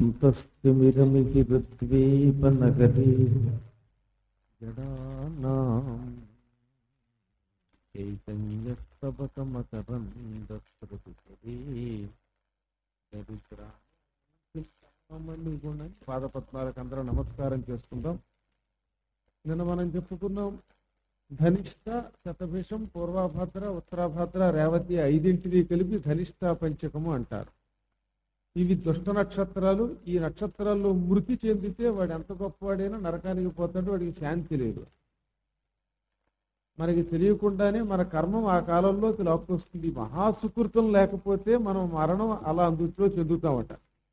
ధ్యానామంతస్తిమిరమిహిరద్వీపనగరీ జడానాం చైతన్యస్తబకమకరందస్రతుపరీ దరిద్రామణి గుణ పాదపద్మాలకు అందరూ నమస్కారం చేసుకుందాం నిన్న మనం చెప్పుకున్నాం ధనిష్ట శతభిషం పూర్వభద్ర ఉత్తరాభద్ర రేవతి ఐదింటిని కలిపి ధనిష్ట పంచకము అంటారు ఇవి దుష్ట నక్షత్రాలు ఈ నక్షత్రాల్లో మృతి చెందితే వాడు ఎంత గొప్పవాడైనా నరకానికి పోతాడు వాడికి శాంతి లేదు మనకి తెలియకుండానే మన కర్మం ఆ కాలంలోకి లాక్కొస్తుంది మహాసుకృతం లేకపోతే మనం మరణం అలా అందుట్లో చెందుతామట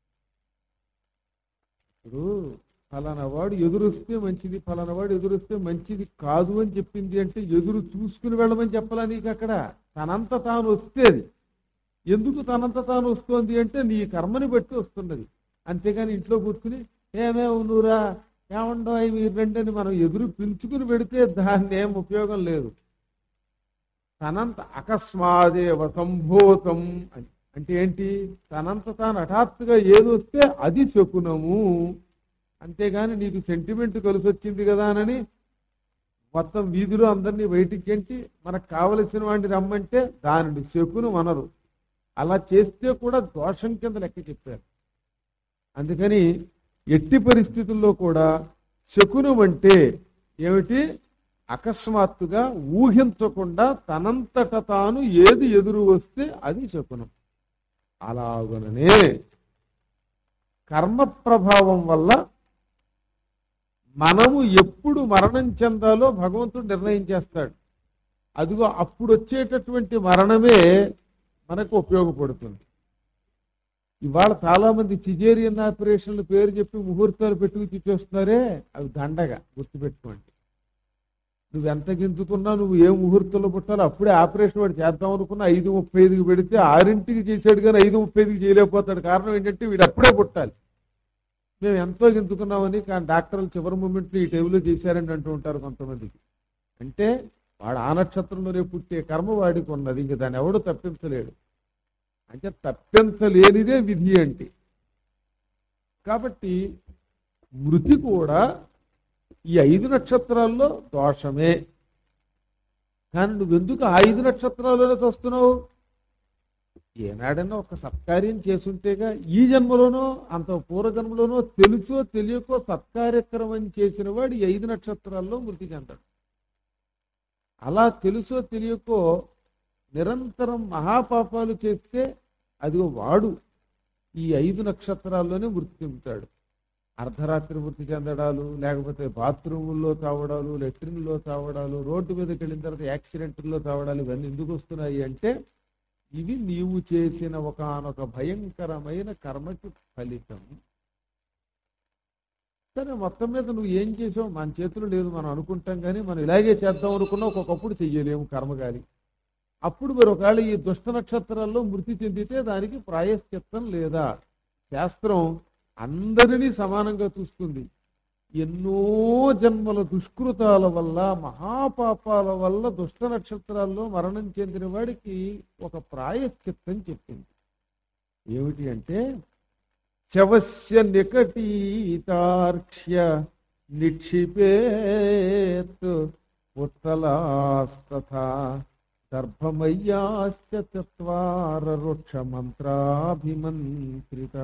ఇప్పుడు ఫలానా వాడు ఎదురొస్తే మంచిది ఫలానా వాడు ఎదురొస్తే మంచిది కాదు అని చెప్పింది అంటే ఎదురు చూసుకుని వెళ్ళమని చెప్పాలా నీకు అక్కడ తనంత తాను వస్తే అది ఎందుకు తనంత తాను వస్తోంది అంటే నీ కర్మని బట్టి వస్తున్నది అంతేగాని ఇంట్లో కూర్చుని ఏమే నువ్వురా ఏమండో మీరు రెండని మనం ఎదురు పిలుచుకుని పెడితే దాన్ని ఏం ఉపయోగం లేదు తనంత అకస్మాదేవ సంభూతం అని అంటే ఏంటి తనంత తాను హఠాత్తుగా ఏది వస్తే అది శకునము అంతేగాని నీకు సెంటిమెంట్ కలిసి వచ్చింది కదా అని మొత్తం వీధిలో అందరినీ బయటికి గెంటి మనకు కావలసిన వాడిని రమ్మంటే దానిని శకునం అనరు అలా చేస్తే కూడా దోషం కింద లెక్క చెప్పారు అందుకని ఎట్టి పరిస్థితుల్లో కూడా శకునం అంటే ఏమిటి అకస్మాత్తుగా ఊహించకుండా తనంతట తాను ఏది ఎదురు వస్తే అది శకునం అలాగననే కర్మ ప్రభావం వల్ల మనము ఎప్పుడు మరణం చెందాలో భగవంతుడు నిర్ణయం చేస్తాడు అదిగో అప్పుడు వచ్చేటటువంటి మరణమే మనకు ఉపయోగపడుతుంది ఇవాళ చాలా మంది సిజేరియన్ ఆపరేషన్లు పేరు చెప్పి ముహూర్తాలు పెట్టుకు చేస్తున్నారే అవి దండగా గుర్తుపెట్టుకోండి నువ్వు ఎంత గింజుకున్నా నువ్వు ఏ ముహూర్తంలో పుట్టాలో అప్పుడే ఆపరేషన్ వాడు చేద్దాం అనుకున్నా ఐదు ముప్పై ఐదుకి పెడితే ఆరింటికి చేశాడు కానీ ఐదు ముప్పై ఐదుకి చేయలేకపోతాడు కారణం ఏంటంటే వీడు అప్పుడే పుట్టాలి మేము ఎంతో గింజుకున్నామని కానీ డాక్టర్లు చివరి మూమెంట్లో ఈ టైంలో చేశారని అంటూ ఉంటారు కొంతమందికి అంటే వాడు ఆ నక్షత్రంలోనే పుట్టే కర్మ వాడికి ఉన్నది ఇంక దాన్ని ఎవడు తప్పించలేడు అంటే తప్పించలేనిదే విధి అంటే కాబట్టి మృతి కూడా ఈ ఐదు నక్షత్రాల్లో దోషమే కానీ నువ్వెందుకు ఆ ఐదు నక్షత్రాల్లోనే వస్తున్నావు ఏనాడైనా ఒక సత్కార్యం చేసుంటేగా ఈ జన్మలోనో అంత పూర్వజన్మలోనో తెలుసో తెలియకో సత్కార్యక్రమం చేసిన వాడు ఈ ఐదు నక్షత్రాల్లో మృతి చెందాడు అలా తెలుసో తెలియకో నిరంతరం మహాపాపాలు చేస్తే అదిగో వాడు ఈ ఐదు నక్షత్రాల్లోనే మృతి చెందుతాడు అర్ధరాత్రి మృతి చెందడాలు లేకపోతే బాత్రూముల్లో తావడాలు లెట్రిన్లో తావడాలు రోడ్డు మీదకి వెళ్ళిన తర్వాత యాక్సిడెంట్లో తావడాలు ఇవన్నీ ఎందుకు వస్తున్నాయి అంటే ఇవి నీవు చేసిన ఒకనొక భయంకరమైన కర్మకి ఫలితం సరే మొత్తం మీద నువ్వు ఏం చేసావు మన చేతులు లేదు మనం అనుకుంటాం కానీ మనం ఇలాగే చేద్దాం అనుకున్నా ఒక్కొక్కప్పుడు చెయ్యలేము కర్మగాలి అప్పుడు మరి ఒకవేళ ఈ దుష్ట నక్షత్రాల్లో మృతి చెందితే దానికి ప్రాయశ్చిత్తం లేదా శాస్త్రం అందరినీ సమానంగా చూస్తుంది ఎన్నో జన్మల దుష్కృతాల వల్ల మహాపాపాల వల్ల దుష్ట నక్షత్రాల్లో మరణం చెందిన వాడికి ఒక ప్రాయశ్చిత్తం చెప్పింది ఏమిటి అంటే శవస్య నికటీతార్క్ష్య నిక్షిపేత్ ఉత్తలాస్తథా దర్భమయ్యాశ్చ చత్వార వృక్ష మంత్రాభిమంత్రిత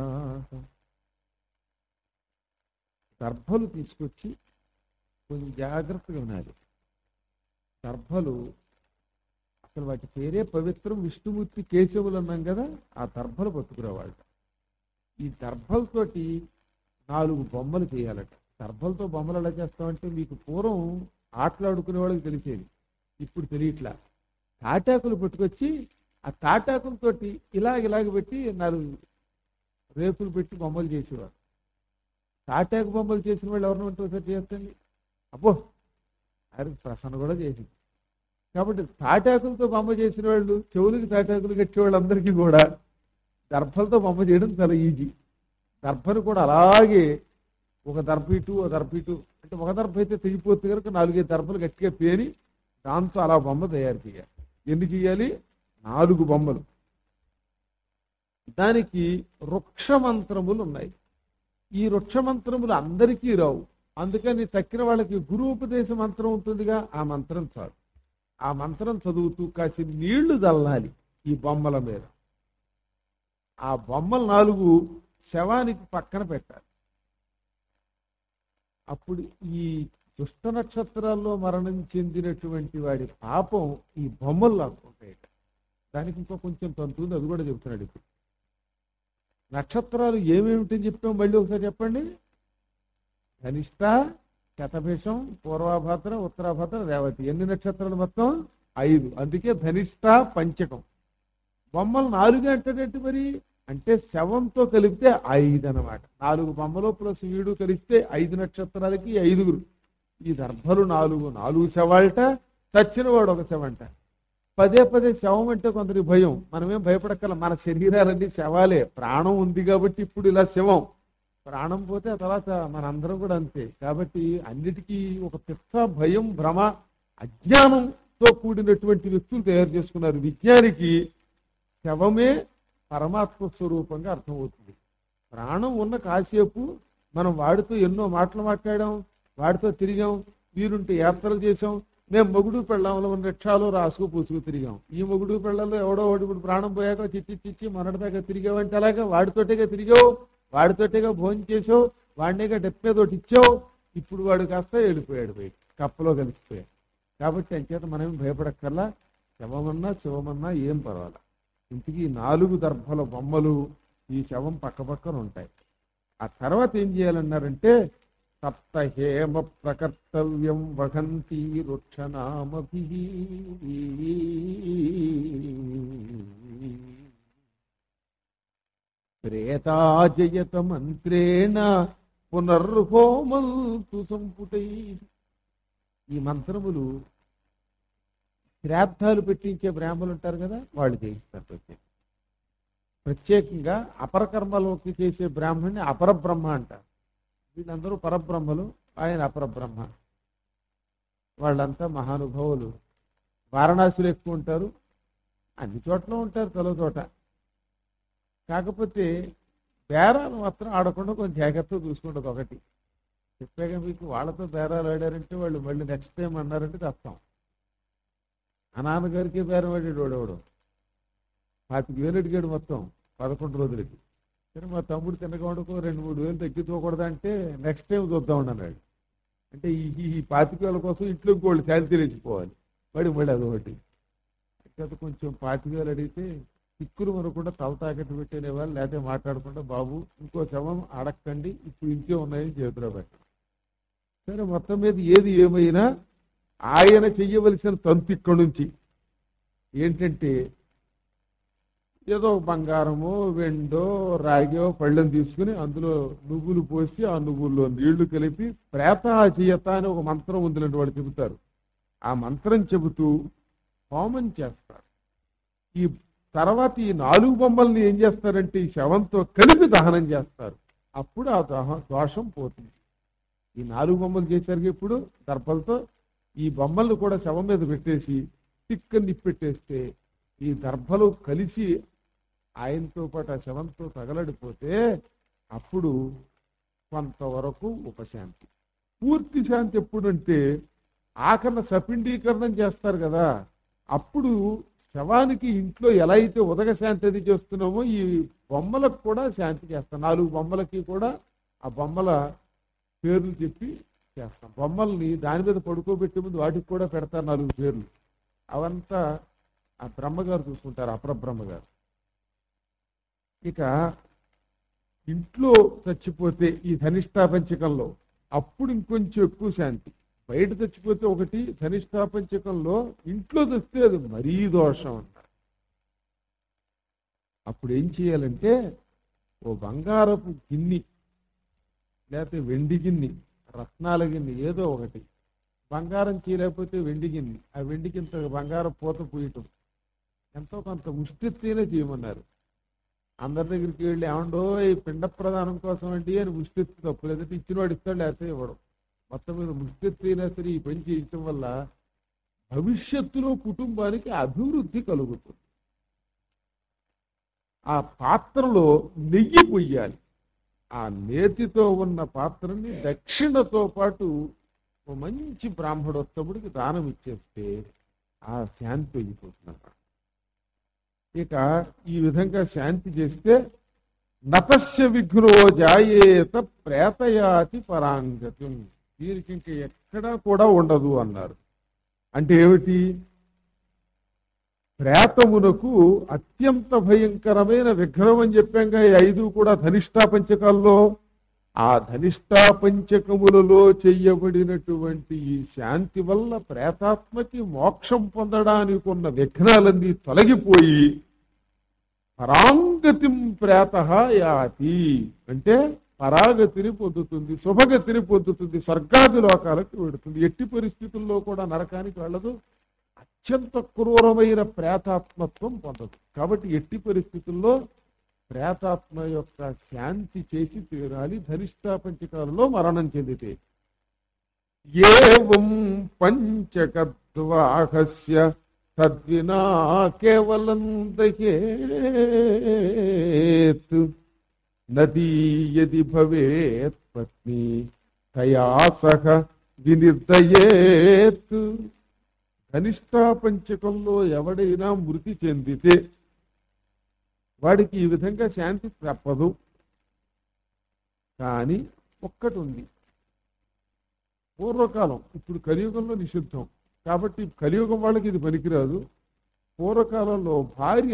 దర్భలు తీసుకొచ్చి కొంచెం జాగ్రత్తగా వినాలి దర్భలు అసలు వాటి పేరే పవిత్రం విష్ణుమూర్తి కేశవులు అన్నాం కదా ఆ దర్భలు పట్టుకునేవాళ్ళు ఈ దర్భలతోటి నాలుగు బొమ్మలు చేయాలట దర్భలతో బొమ్మలు ఎలా చేస్తామంటే మీకు పూర్వం ఆటలాడుకునే వాళ్ళకి తెలిసేది ఇప్పుడు తెలియట్లా తాటాకులు పట్టుకొచ్చి ఆ తాటాకులతోటి ఇలాగ ఇలాగ పెట్టి నాలుగు రేకులు పెట్టి బొమ్మలు చేసేవారు తాటాకు బొమ్మలు చేసిన వాళ్ళు ఎవరిని ఉంటే ఒకసారి చేస్తండి అబ్బో అది ప్రసన్న కూడా చేసింది కాబట్టి తాటాకులతో బొమ్మ చేసిన వాళ్ళు చెవులకి తాటాకులు కట్టే వాళ్ళందరికీ కూడా దర్భలతో బొమ్మ చేయడం చాలా ఈజీ దర్భను కూడా అలాగే ఒక దర్భ ఇటు ఒక దర్భ ఇటు అంటే ఒక దర్భ అయితే తెగిపోతుంది కనుక నాలుగైదు దర్భలు గట్టిగా పేరి దాంతో అలా బొమ్మ తయారు చేయాలి ఎన్ని చేయాలి నాలుగు బొమ్మలు దానికి వృక్ష మంత్రములు ఉన్నాయి ఈ వృక్ష మంత్రములు అందరికీ రావు అందుకని తక్కిన వాళ్ళకి గురూపదేశ మంత్రం ఉంటుందిగా ఆ మంత్రం చాలు ఆ మంత్రం చదువుతూ కాసి నీళ్లు చల్లాలి ఈ బొమ్మల మీద ఆ బొమ్మలు నాలుగు శవానికి పక్కన పెట్టాలి అప్పుడు ఈ దుష్ట నక్షత్రాల్లో మరణం చెందినటువంటి వాడి పాపం ఈ బొమ్మలు లాక్కుంటాయి దానికి ఇంకా కొంచెం తంతుంది అది కూడా చెప్తున్నాడు ఇప్పుడు నక్షత్రాలు ఏమేమిటని చెప్పాం మళ్ళీ ఒకసారి చెప్పండి ధనిష్ట శతభిషం పూర్వాభద్ర ఉత్తరాభద్ర రేవతి ఎన్ని నక్షత్రాలు మొత్తం ఐదు అందుకే ధనిష్ట పంచకం బొమ్మలు నాలుగు అంటాడేంటి మరి అంటే శవంతో కలిపితే ఐదు అన్నమాట నాలుగు బొమ్మలు ప్లస్ వీడు కలిస్తే ఐదు నక్షత్రాలకి ఐదుగురు ఈ దర్భలు నాలుగు నాలుగు శవాలట చచ్చిన వాడు ఒక శవంట పదే పదే శవం అంటే కొందరికి భయం మనమేం భయపడక్కల మన శరీరాలన్నీ శవాలే ప్రాణం ఉంది కాబట్టి ఇప్పుడు ఇలా శవం ప్రాణం పోతే ఆ తర్వాత మనందరం కూడా అంతే కాబట్టి అన్నిటికీ ఒక పిచ్చ భయం భ్రమ అజ్ఞానంతో కూడినటువంటి వ్యక్తులు తయారు చేసుకున్నారు విజ్ఞానికి శవమే పరమాత్మ స్వరూపంగా అర్థమవుతుంది ప్రాణం ఉన్న కాసేపు మనం వాడితో ఎన్నో మాటలు మాట్లాడాం వాడితో తిరిగాం వీరుంటే యాత్రలు చేసాం మేము మొగుడు పెళ్ళంలో ఉన్న రిక్షాలో రాసుకు పూసుకు తిరిగాం ఈ మొగుడు పెళ్ళంలో ఎవడో వాడు ఇప్పుడు ప్రాణం పోయాక చిచ్చి చిచ్చి మొన్నటిదాకా తిరిగావంటే అలాగా వాడితోటేగా తిరిగావు వాడితోటేగా భోజనం చేసావు వాడినేగా డెప్పేదోటి ఇచ్చావు ఇప్పుడు వాడు కాస్త వెళ్ళిపోయాడు పోయి కప్పలో కలిసిపోయాడు కాబట్టి అంచేత మనం భయపడక్కర్లా శవమన్నా శివమన్నా ఏం పర్వాలా ఇంటికి నాలుగు దర్భల బొమ్మలు ఈ శవం పక్క పక్కన ఉంటాయి ఆ తర్వాత ఏం చేయాలన్నారంటే సప్త హేమ ప్రకర్తవ్యం వహంతి వృక్షనామభి ప్రేతాజయత మంత్రేణ పునర్హోమంతు సంపుటై ఈ మంత్రములు శ్రాద్ధాలు పెట్టించే బ్రాహ్మణులు ఉంటారు కదా వాళ్ళు చేయిస్తారు ప్రత్యేకంగా ప్రత్యేకంగా అపరకర్మలోకి చేసే బ్రాహ్మణ్ణి అపరబ్రహ్మ అంటారు వీళ్ళందరూ పరబ్రహ్మలు ఆయన అపరబ్రహ్మ వాళ్ళంతా మహానుభావులు వారణాసిలో ఎక్కువ ఉంటారు అన్ని చోట్ల ఉంటారు తలో చోట కాకపోతే బేరాలు మాత్రం ఆడకుండా కొంచెం జాగ్రత్తగా చూసుకుంటుంది ఒకటి చెప్పాక మీకు వాళ్ళతో బేరాలు ఆడారంటే వాళ్ళు మళ్ళీ నెక్స్ట్ టైం అన్నారంటే తప్పం ఆ నాన్నగారికి బేరం ఆడాడు వాడేవాడు పాతిక వేలు అడిగాడు మొత్తం పదకొండు రోజులకి సరే మా తమ్ముడు తినక వండుకో రెండు మూడు వేలు తగ్గించుకోకూడదు అంటే నెక్స్ట్ టైం చూద్దాం అన్నాడు అంటే ఈ ఈ పాతిక వేల కోసం ఇంట్లో ఇంకోళ్ళు శాలరీ తెలిసిపోవాలి వాడి మళ్ళీ అదొకటి అయితే కొంచెం పాతిక వేలు అడిగితే చిక్కులు మనకుండా తల తాకట్టు పెట్టేనే వాళ్ళు లేకపోతే మాట్లాడకుండా బాబు ఇంకో శవం అడక్కండి ఇప్పుడు ఇంకే ఉన్నాయని చేతిలో పెట్టండి సరే మొత్తం మీద ఏది ఏమైనా ఆయన చెయ్యవలసిన తంతు ఇక్కడి నుంచి ఏంటంటే ఏదో బంగారమో వెండో రాగో పళ్ళెం తీసుకుని అందులో నువ్వులు పోసి ఆ నువ్వుల్లో నీళ్లు కలిపి ప్రేతాచీయత అని ఒక మంత్రం ఉందిలంటే వాళ్ళు చెబుతారు ఆ మంత్రం చెబుతూ హోమం చేస్తారు ఈ తర్వాత ఈ నాలుగు బొమ్మల్ని ఏం చేస్తారంటే ఈ శవంతో కలిపి దహనం చేస్తారు అప్పుడు ఆ దహ- దోషం పోతుంది ఈ నాలుగు బొమ్మలు చేశారు ఇప్పుడు దర్భలతో ఈ బొమ్మలను కూడా శవం మీద పెట్టేసి టిక్క నిప్పెట్టేస్తే ఈ దర్భలు కలిసి ఆయనతో పాటు ఆ శవంతో తగలడిపోతే అప్పుడు కొంతవరకు ఉపశాంతి పూర్తి శాంతి ఎప్పుడంటే ఆఖరణ సపిండీకరణం చేస్తారు కదా అప్పుడు శవానికి ఇంట్లో ఎలా అయితే ఉదక శాంతి అది చేస్తున్నామో ఈ బొమ్మలకు కూడా శాంతి చేస్తాం నాలుగు బొమ్మలకి కూడా ఆ బొమ్మల పేర్లు చెప్పి చేస్తాం బొమ్మల్ని దాని మీద పడుకోబెట్టే ముందు వాటికి కూడా పెడతారు నాలుగు పేర్లు అవంతా ఆ బ్రహ్మగారు చూసుకుంటారు అపర బ్రహ్మగారు ఇక ఇంట్లో చచ్చిపోతే ఈ ధనిష్టా పంచకంలో అప్పుడు ఇంకొంచెం ఎక్కువ శాంతి బయట చచ్చిపోతే ఒకటి ధనిష్టా పంచకంలో ఇంట్లో తెస్తే అది మరీ దోషం అంటారు అప్పుడు ఏం చేయాలంటే ఓ బంగారపు గిన్ని లేకపోతే వెండి గిన్ని రత్నాల గిన్నె ఏదో ఒకటి బంగారం చేయలేకపోతే వెండి గిన్నె ఆ వెండికి ఇంత బంగారం పూత పూయటం ఎంతో కొంత ముష్టితీనే చేయమన్నారు అందరి దగ్గరికి వెళ్ళి ఏమండో ఈ పిండ ప్రదానం కోసం అండి అని ముష్టిత్తు తప్పు లేదంటే ఇచ్చిన వాడు ఇస్తాడు లేకపోతే ఇవ్వడం మొత్తం మీద ముష్టితీనే సరే ఈ పని చేయటం వల్ల భవిష్యత్తులో కుటుంబానికి అభివృద్ధి కలుగుతుంది ఆ పాత్రలో నెయ్యి పొయ్యాలి ఆ నేతితో ఉన్న పాత్రని దక్షిణతో పాటు ఓ మంచి బ్రాహ్మణోత్తముడికి దానం ఇచ్చేస్తే ఆ శాంతి అయిపోతున్నారు ఇక ఈ విధంగా శాంతి చేస్తే నతస్య విఘ్నో జాయేత ప్రేతయాతి పరాంగతి దీనికి ఇంక ఎక్కడా కూడా ఉండదు అన్నారు అంటే ఏమిటి ప్రేతమునకు అత్యంత భయంకరమైన విగ్రహం అని చెప్పాంగా ఈ ఐదు కూడా ధనిష్టా పంచకాల్లో ఆ ధనిష్టా పంచకములలో చెయ్యబడినటువంటి ఈ శాంతి వల్ల ప్రేతాత్మకి మోక్షం పొందడానికి ఉన్న విఘ్నాలన్నీ తొలగిపోయి పరాంగతిం ప్రేత యాతి అంటే పరాగతిని పొందుతుంది శుభగతిని పొందుతుంది స్వర్గాది లోకాలకు వెడుతుంది ఎట్టి పరిస్థితుల్లో కూడా నరకానికి వెళ్ళదు అత్యంత క్రూరమైన ప్రేతాత్మత్వం పొందదు కాబట్టి ఎట్టి పరిస్థితుల్లో ప్రేతాత్మ యొక్క శాంతి చేసి తీరాలి ధనిష్టా పంచకాలలో మరణం చెందితే ఏం పంచకద్వాహస్య తద్వినా కేవలం దహేత్ నదీ యది భవేత్ పత్ని తయా సహ వినిర్దయేత్ కనిష్టా పంచకంలో ఎవడైనా మృతి చెందితే వాడికి ఈ విధంగా శాంతి తప్పదు కానీ ఒక్కటి ఉంది పూర్వకాలం ఇప్పుడు కలియుగంలో నిషిద్ధం కాబట్టి కలియుగం వాళ్ళకి ఇది పనికిరాదు పూర్వకాలంలో భార్య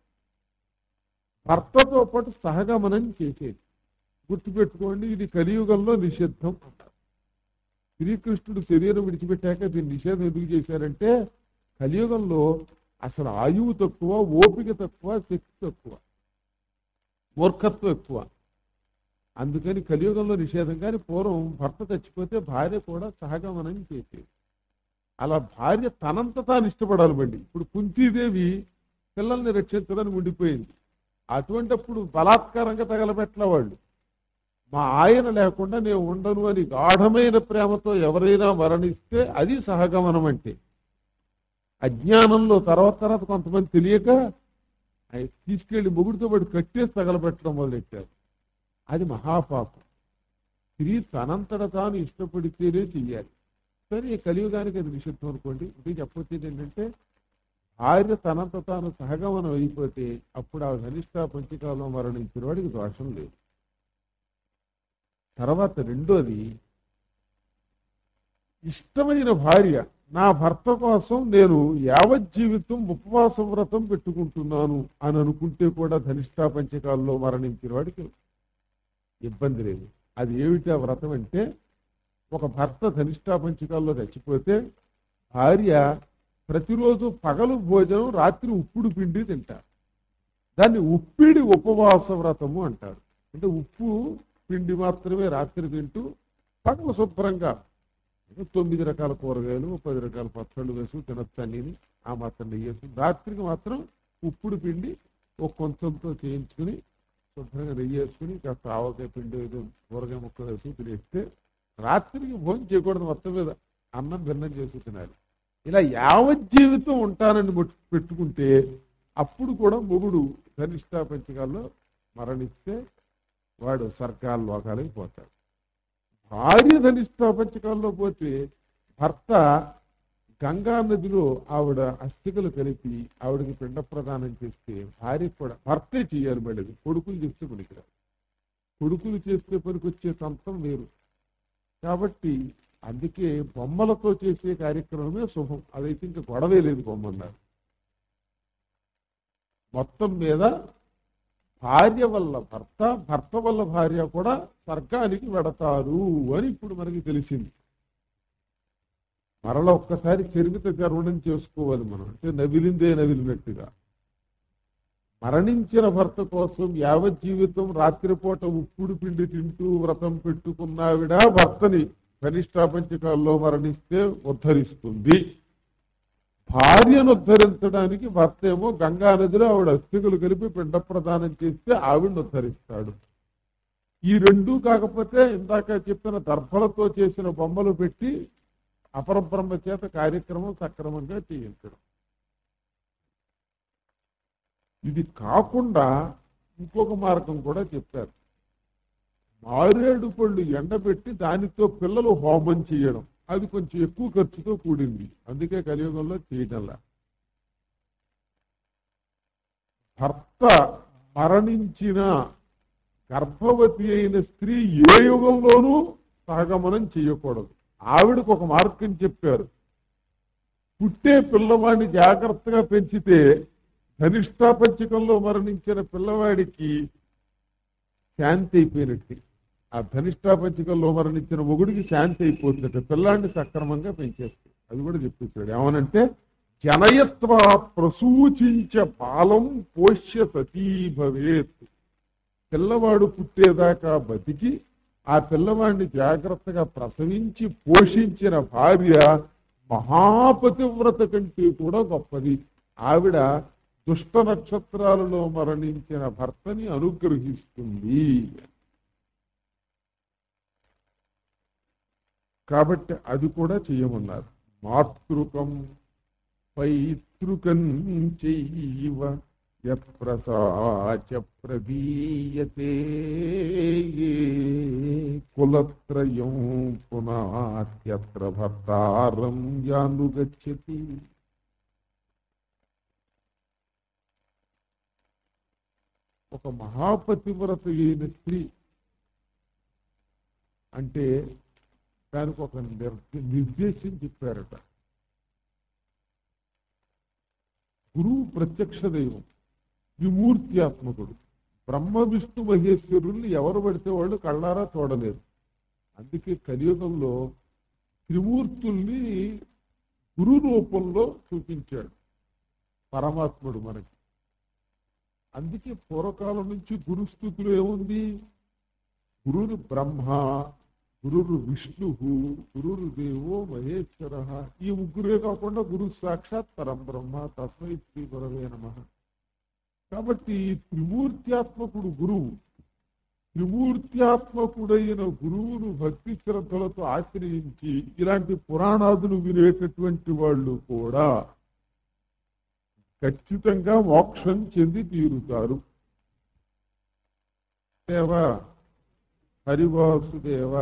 భర్తతో పాటు సహగమనం చేసేది గుర్తుపెట్టుకోండి ఇది కలియుగంలో నిషిద్ధం శ్రీకృష్ణుడు శరీరం విడిచిపెట్టాక దీన్ని నిషేధం ఎందుకు చేశారంటే కలియుగంలో అసలు ఆయువు తక్కువ ఓపిక తక్కువ శక్తి తక్కువ మూర్ఖత్వం ఎక్కువ అందుకని కలియుగంలో నిషేధం కానీ పూర్వం భర్త చచ్చిపోతే భార్య కూడా సహగమనం చేసేది అలా భార్య తనంత తాను ఇష్టపడాలి బండి ఇప్పుడు కుంతీదేవి పిల్లల్ని రక్షించడానికి ఉండిపోయింది అటువంటప్పుడు బలాత్కారంగా తగలబెట్ల వాళ్ళు మా ఆయన లేకుండా నేను ఉండను అని గాఢమైన ప్రేమతో ఎవరైనా మరణిస్తే అది సహగమనం అంటే అజ్ఞానంలో తర్వాత తర్వాత కొంతమంది తెలియక ఆయన తీసుకెళ్లి మొగుడితో పాటు కట్టేసి తగలబెట్టడం మొదలెట్టారు అది మహాపాపం స్త్రీ తనంతట తాను ఇష్టపడితేనే చెయ్యాలి సరే ఈ కలియుగానికి అది నిషిద్ధం అనుకోండి ఇది చెప్పొచ్చేది ఏంటంటే భార్య తనంత తాను సహగమనం అయిపోతే అప్పుడు ఆ ధనిష్ట పంచకాలం మరణించిన వాడికి దోషం లేదు తర్వాత రెండోది ఇష్టమైన భార్య నా భర్త కోసం నేను యావజ్జీవితం ఉపవాస వ్రతం పెట్టుకుంటున్నాను అని అనుకుంటే కూడా ధనిష్టా పంచకాల్లో మరణించిన వాడికి ఇబ్బంది లేదు అది ఏమిటా వ్రతం అంటే ఒక భర్త ధనిష్టా పంచకాల్లో చచ్చిపోతే భార్య ప్రతిరోజు పగలు భోజనం రాత్రి ఉప్పుడు పిండి తింటారు దాన్ని ఉప్పిడి ఉపవాస వ్రతము అంటారు అంటే ఉప్పు పిండి మాత్రమే రాత్రి తింటూ పగలు శుభ్రంగా తొమ్మిది రకాల కూరగాయలు పది రకాల పచ్చళ్ళు వేసి తినొచ్చు అన్ని ఆ మాత్రం నెయ్యి వేసి రాత్రికి మాత్రం ఉప్పుడు పిండి ఒక కొంచెంతో చేయించుకుని శుభ్రంగా నెయ్యి వేసుకుని కాస్త ఆవకాయ పిండి ఏదో కూరగాయ ముక్క వేసి తినేస్తే రాత్రికి భోజనం చేయకూడదు మొత్తం మీద అన్నం భిన్నం చేసి తినాలి ఇలా యావజ్జీవితం ఉంటానని మొట్టు- పెట్టుకుంటే అప్పుడు కూడా మొగుడు ధనిష్టా పంచకాల్లో మరణిస్తే వాడు సర్కాల లోకాలకి పోతాడు భార్య ధనిష్ట పంచకాల్లో పోతే భర్త గంగా నదిలో ఆవిడ అస్థికలు కలిపి ఆవిడకి పిండ ప్రదానం చేస్తే భార్య కూడా భర్తే చేయాలి మళ్ళీ కొడుకులు చేస్తే పనికిరాదు కొడుకులు చేస్తే పనికొచ్చే తంత్రం వేరు కాబట్టి అందుకే బొమ్మలతో చేసే కార్యక్రమమే శుభం అదైతే ఇంకా గొడవే లేదు బొమ్మన్నారు మొత్తం మీద భార్య వల్ల భర్త భర్త వల్ల భార్య కూడా స్వర్గానికి వెడతారు అని ఇప్పుడు మనకి తెలిసింది మరల ఒక్కసారి చరిమిత గర్వణం చేసుకోవాలి మనం అంటే నవిలిందే నవిలినట్టుగా మరణించిన భర్త కోసం యావజ్జీవితం రాత్రిపూట ఉప్పుడు పిండి తింటూ వ్రతం పెట్టుకున్నావిడ భర్తని కనిష్టా పంచకాల్లో మరణిస్తే ఉద్ధరిస్తుంది భార్యను ఉద్ధరించడానికి భర్త ఏమో గంగా నదిలో ఆవిడ అస్థికులు కలిపి పిండ ప్రదానం చేస్తే ఆవిడను ఉద్ధరిస్తాడు ఈ రెండూ కాకపోతే ఇందాక చెప్పిన దర్భలతో చేసిన బొమ్మలు పెట్టి అపరబ్రహ్మ చేత కార్యక్రమం సక్రమంగా చేయించడం ఇది కాకుండా ఇంకొక మార్గం కూడా చెప్పారు మారేడు పళ్ళు ఎండబెట్టి దానితో పిల్లలు హోమం చేయడం అది కొంచెం ఎక్కువ ఖర్చుతో కూడింది అందుకే కలియుగంలో చేయటంలా భర్త మరణించిన గర్భవతి అయిన స్త్రీ ఏ యుగంలోనూ సహగమనం చేయకూడదు ఆవిడకు ఒక మార్గం చెప్పారు పుట్టే పిల్లవాడిని జాగ్రత్తగా పెంచితే ధనిష్టా పంచకంలో మరణించిన పిల్లవాడికి శాంతి అయిపోయినట్టు ఆ ధనిష్టా పంచకంలో మరణించిన మొగుడికి శాంతి అయిపోతుందట పిల్లాడిని సక్రమంగా పెంచేస్తుంది అది కూడా చెప్పేశాడు ఏమనంటే జనయత్వ ప్రసూచించ బాలం పోష్య సతీ భవేత్ పిల్లవాడు పుట్టేదాకా బతికి ఆ పిల్లవాడిని జాగ్రత్తగా ప్రసవించి పోషించిన భార్య మహాపతివ్రత కంటే కూడా గొప్పది ఆవిడ దుష్ట నక్షత్రాలలో మరణించిన భర్తని అనుగ్రహిస్తుంది కాబట్టి అది కూడా చేయమన్నారు మాతృకం పైతృకం చైవ యత్ప్రసాచ ప్రదీయతే కులత్రయం పునాత్యత్ర భర్తారం యానుగచ్చతి ఒక మహాపతివ్రత అయిన స్త్రీ అంటే దానికి ఒక నిర్- నిర్దేశం చెప్పారట గురువు ప్రత్యక్ష దైవం విమూర్త్యాత్మకుడు బ్రహ్మ విష్ణు మహేశ్వరుల్ని ఎవరు పడితే వాళ్ళు కళ్ళారా చూడలేరు అందుకే కలియుగంలో త్రిమూర్తుల్ని గురు రూపంలో చూపించాడు పరమాత్ముడు మనకి అందుకే పూర్వకాలం నుంచి గురుస్థుతులు ఏముంది గురురు బ్రహ్మ గురురు విష్ణు గురురు దేవో మహేశ్వర ఈ ముగ్గురే కాకుండా గురు సాక్షాత్ పరం బ్రహ్మ తస్మై శ్రీ గురవే నమ కాబట్టి ఈ త్రిమూర్త్యాత్మకుడు గురువు త్రిమూర్త్యాత్మకుడైన గురువును భక్తి శ్రద్ధలతో ఆశ్రయించి ఇలాంటి పురాణాదులు వినేటటువంటి వాళ్ళు కూడా ఖచ్చితంగా మోక్షం చెంది తీరుతారు దేవ హరివాసుదేవ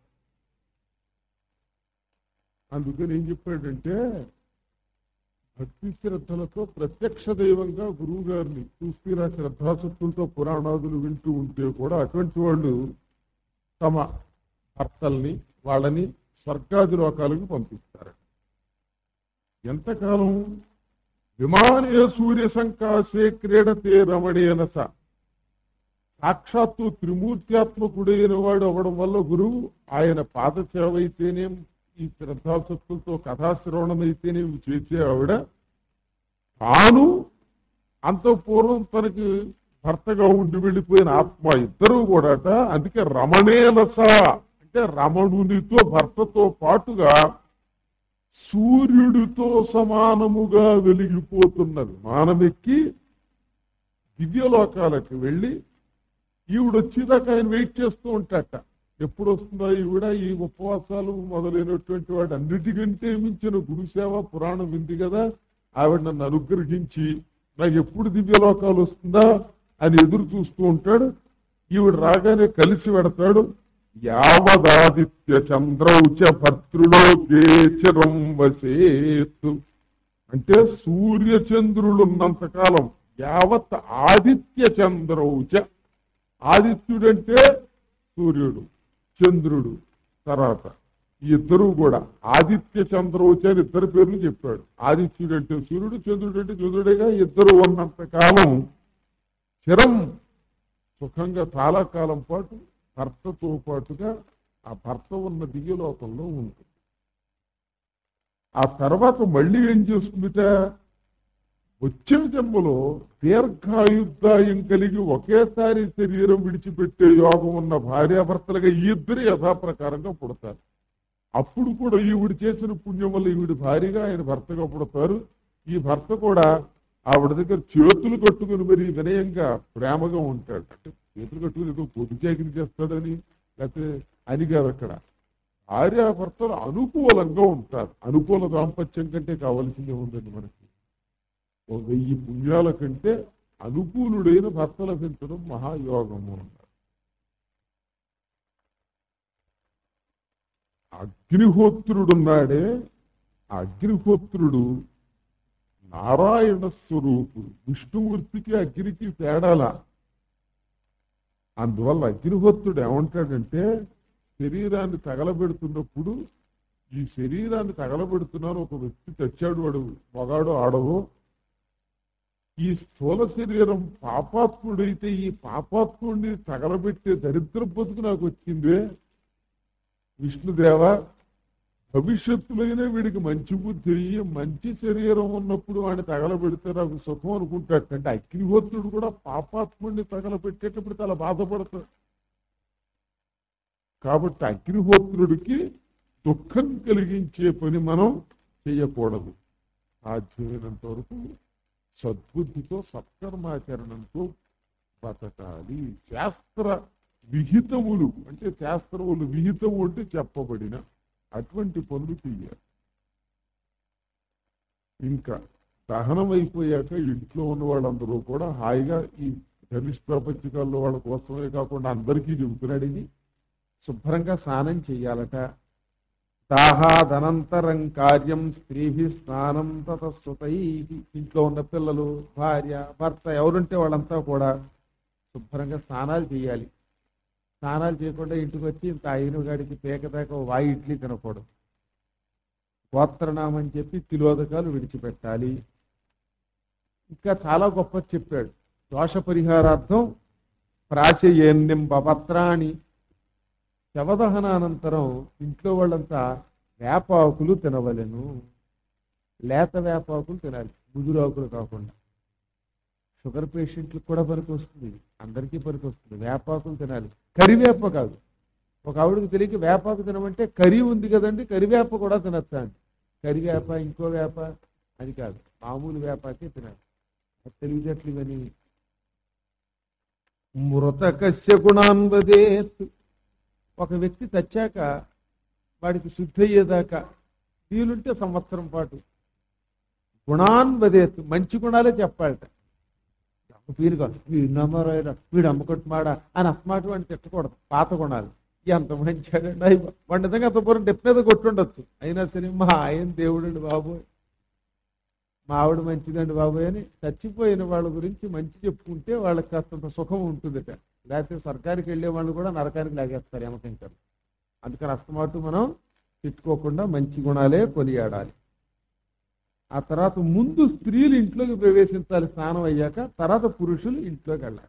అందుకని ఏం చెప్పాడంటే భక్తి శ్రద్ధలతో ప్రత్యక్ష దైవంగా గురువు గారిని చూస్తీరా శ్రద్ధాశక్తులతో పురాణాదులు వింటూ ఉంటే కూడా అటువంటి వాళ్ళు తమ భర్తల్ని వాళ్ళని స్వర్గాది లోకాలకు పంపిస్తారు ఎంతకాలం విమానే సూర్య సంకాసే క్రీడతే రమణేనస సాక్షాత్తు త్రిమూర్త్యాత్మకుడైన వాడు అవ్వడం వల్ల గురువు ఆయన పాదసేవ అయితేనేం ఈ శ్రద్ధాశక్తులతో కథాశ్రవణం అయితేనేం చేసే ఆవిడ తాను అంత పూర్వం తనకి భర్తగా ఉండి వెళ్ళిపోయిన ఆత్మ ఇద్దరు కూడాట అందుకే రమణేనస అంటే రమణునితో భర్తతో పాటుగా సూర్యుడితో సమానముగా వెలిగిపోతున్నది మానమెక్కి దివ్యలోకాలకు వెళ్ళి ఈవిడ వచ్చేదాకా ఆయన వెయిట్ చేస్తూ ఉంటాట ఎప్పుడు వస్తుందో ఈవిడ ఈ ఉపవాసాలు మొదలైనటువంటి వాడు అన్నిటికంటే మించిన గురుసేవ పురాణం వింది కదా ఆవిడ నన్ను అనుగ్రహించి నాకు ఎప్పుడు దివ్యలోకాలు వస్తుందా అని ఎదురు చూస్తూ ఉంటాడు ఈవిడ రాగానే కలిసి పెడతాడు యావదాదిత్య చంద్రౌచ భద్రులోకే చిరం వసేతు అంటే సూర్య చంద్రులు ఉన్నంతకాలం యావత్ ఆదిత్య చంద్రౌచ ఆదిత్యుడంటే సూర్యుడు చంద్రుడు తర్వాత ఈ ఇద్దరు కూడా ఆదిత్య చంద్రౌచ అని ఇద్దరు పేర్లు చెప్పాడు ఆదిత్యుడు అంటే సూర్యుడు చంద్రుడు అంటే చంద్రుడిగా ఇద్దరు ఉన్నంత కాలం చిరం సుఖంగా చాలా కాలం పాటు భర్తతో పాటుగా ఆ భర్త ఉన్న దివ్యలోకంలో ఉంటుంది ఆ తర్వాత మళ్ళీ ఏం చేస్తుందిట వచ్చే జన్మలో దీర్ఘాయుద్ధాయం కలిగి ఒకేసారి శరీరం విడిచిపెట్టే యోగం ఉన్న భార్యాభర్తలుగా ఈ ఇద్దరు యథాప్రకారంగా పుడతారు అప్పుడు కూడా ఈవిడ చేసిన పుణ్యం వల్ల ఈవిడ భార్యగా ఆయన భర్తగా పుడతారు ఈ భర్త కూడా ఆవిడ దగ్గర చేతులు కట్టుకుని మరి వినయంగా ప్రేమగా ఉంటాడు అంటే చేతులు కట్టుకుని ఏదో పొద్దు చాకిరి చేస్తాడని లేకపోతే అని కాదు అక్కడ భార్యాభర్తలు అనుకూలంగా ఉంటారు అనుకూల దాంపత్యం కంటే కావాల్సిందే ఉందండి మనకి ఓ వెయ్యి పుణ్యాల కంటే అనుకూలుడైన భర్త లభించడం మహాయోగము అన్నారు అగ్నిహోత్రుడున్నాడే ఆ అగ్నిహోత్రుడు నారాయణ స్వరూపుడు విష్ణుమూర్తికి అగ్నికి తేడాల అందువల్ల అగ్నిహోత్రుడు ఏమంటాడంటే శరీరాన్ని తగలబెడుతున్నప్పుడు ఈ శరీరాన్ని తగలబెడుతున్నారు ఒక వ్యక్తి తెచ్చాడు వాడు మగాడు ఆడవు ఈ స్థూల శరీరం పాపాత్ముడైతే ఈ పాపాత్ముడిని తగలబెట్టే దరిద్ర బతుకు నాకు వచ్చిందే విష్ణుదేవ భవిష్యత్తులోనే వీడికి మంచి బుద్ధి అయ్యి మంచి శరీరం ఉన్నప్పుడు వాడిని తగలబెడితే నాకు సుఖం అనుకుంటాడు అంటే అగ్నిహోత్రుడు కూడా పాపాత్ముడిని తగలబెట్టేటప్పుడు చాలా బాధపడతాడు కాబట్టి అగ్నిహోత్రుడికి దుఃఖం కలిగించే పని మనం చేయకూడదు సాధ్యమైనంత వరకు సద్బుద్ధితో సత్కర్మాచరణంతో బతకాలి శాస్త్ర విహితములు అంటే శాస్త్రములు విహితము అంటే చెప్పబడిన అటువంటి పనులు చెయ్యాలి ఇంకా దహనం అయిపోయాక ఇంట్లో ఉన్న వాళ్ళందరూ కూడా హాయిగా ఈ ధనుష్ ప్రపంచకాల్లో వాళ్ళ కోసమే కాకుండా అందరికీ చెబుతున్నాడు ఇది శుభ్రంగా స్నానం చెయ్యాలట దాహాదనంతరం కార్యం స్త్రీభి స్నానం తతస్సుతై ఇంట్లో ఉన్న పిల్లలు భార్య భర్త ఎవరుంటే వాళ్ళంతా కూడా శుభ్రంగా స్నానాలు చేయాలి స్నానాలు చేయకుండా ఇంటికి వచ్చి ఇంత అయిన గాడికి పేక దాకా వాయి ఇడ్లీ తినకూడదు గోత్రనామని చెప్పి తిలోదకాలు విడిచిపెట్టాలి ఇంకా చాలా గొప్ప చెప్పాడు దోష పరిహారార్థం ప్రాశయేన్యం పత్రాన్ని శవదహనానంతరం ఇంట్లో వాళ్ళంతా వేపాకులు తినవలెను లేత వేపాకులు తినాలి ముదురాకులు కాకుండా షుగర్ పేషెంట్లకు కూడా పనికి వస్తుంది అందరికీ పనికి వస్తుంది వేపాకులు తినాలి కరివేప కాదు ఒక ఆవిడకి తెలియక వేపాకు తినమంటే కరి ఉంది కదండి కరివేప కూడా తినచ్చా అండి కరివేప ఇంకో వేప అది కాదు మామూలు వేపాకే తినాలి అది తెలివితేటలు ఇవన్నీ మృతకస్య గుణాన్వదేత్ ఒక వ్యక్తి చచ్చాక వాడికి శుద్ధి అయ్యేదాకా వీలుంటే సంవత్సరం పాటు గుణాన్ వదేత్ మంచి గుణాలే చెప్పాలట వీరు కాదు వీడు నమ్మరాయరా వీడు అమ్మకొట్టు మాడా అని అస్మాటు వాడిని తిట్టకూడదు పాత గుణాలు ఎంత మంచాడండి అయ్యి వాడి నిజంగా అంత పూర్వం డెప్ మీద కొట్టుండొచ్చు అయినా సరే మా ఆయన దేవుడండి బాబోయ్ మా ఆవిడ మంచిదండి బాబోయ్ అని చచ్చిపోయిన వాళ్ళ గురించి మంచి చెప్పుకుంటే వాళ్ళకి కాస్తంత సుఖం ఉంటుందట లేకపోతే సర్కారికి వెళ్ళే వాళ్ళు కూడా నరకానికి లాగేస్తారు ఎమకింటారు అందుకని అస్తమాటు మనం తిట్టుకోకుండా మంచి గుణాలే కొనియాడాలి ఆ తర్వాత ముందు స్త్రీలు ఇంట్లోకి ప్రవేశించాలి స్నానం అయ్యాక తర్వాత పురుషులు ఇంట్లోకి వెళ్ళాలి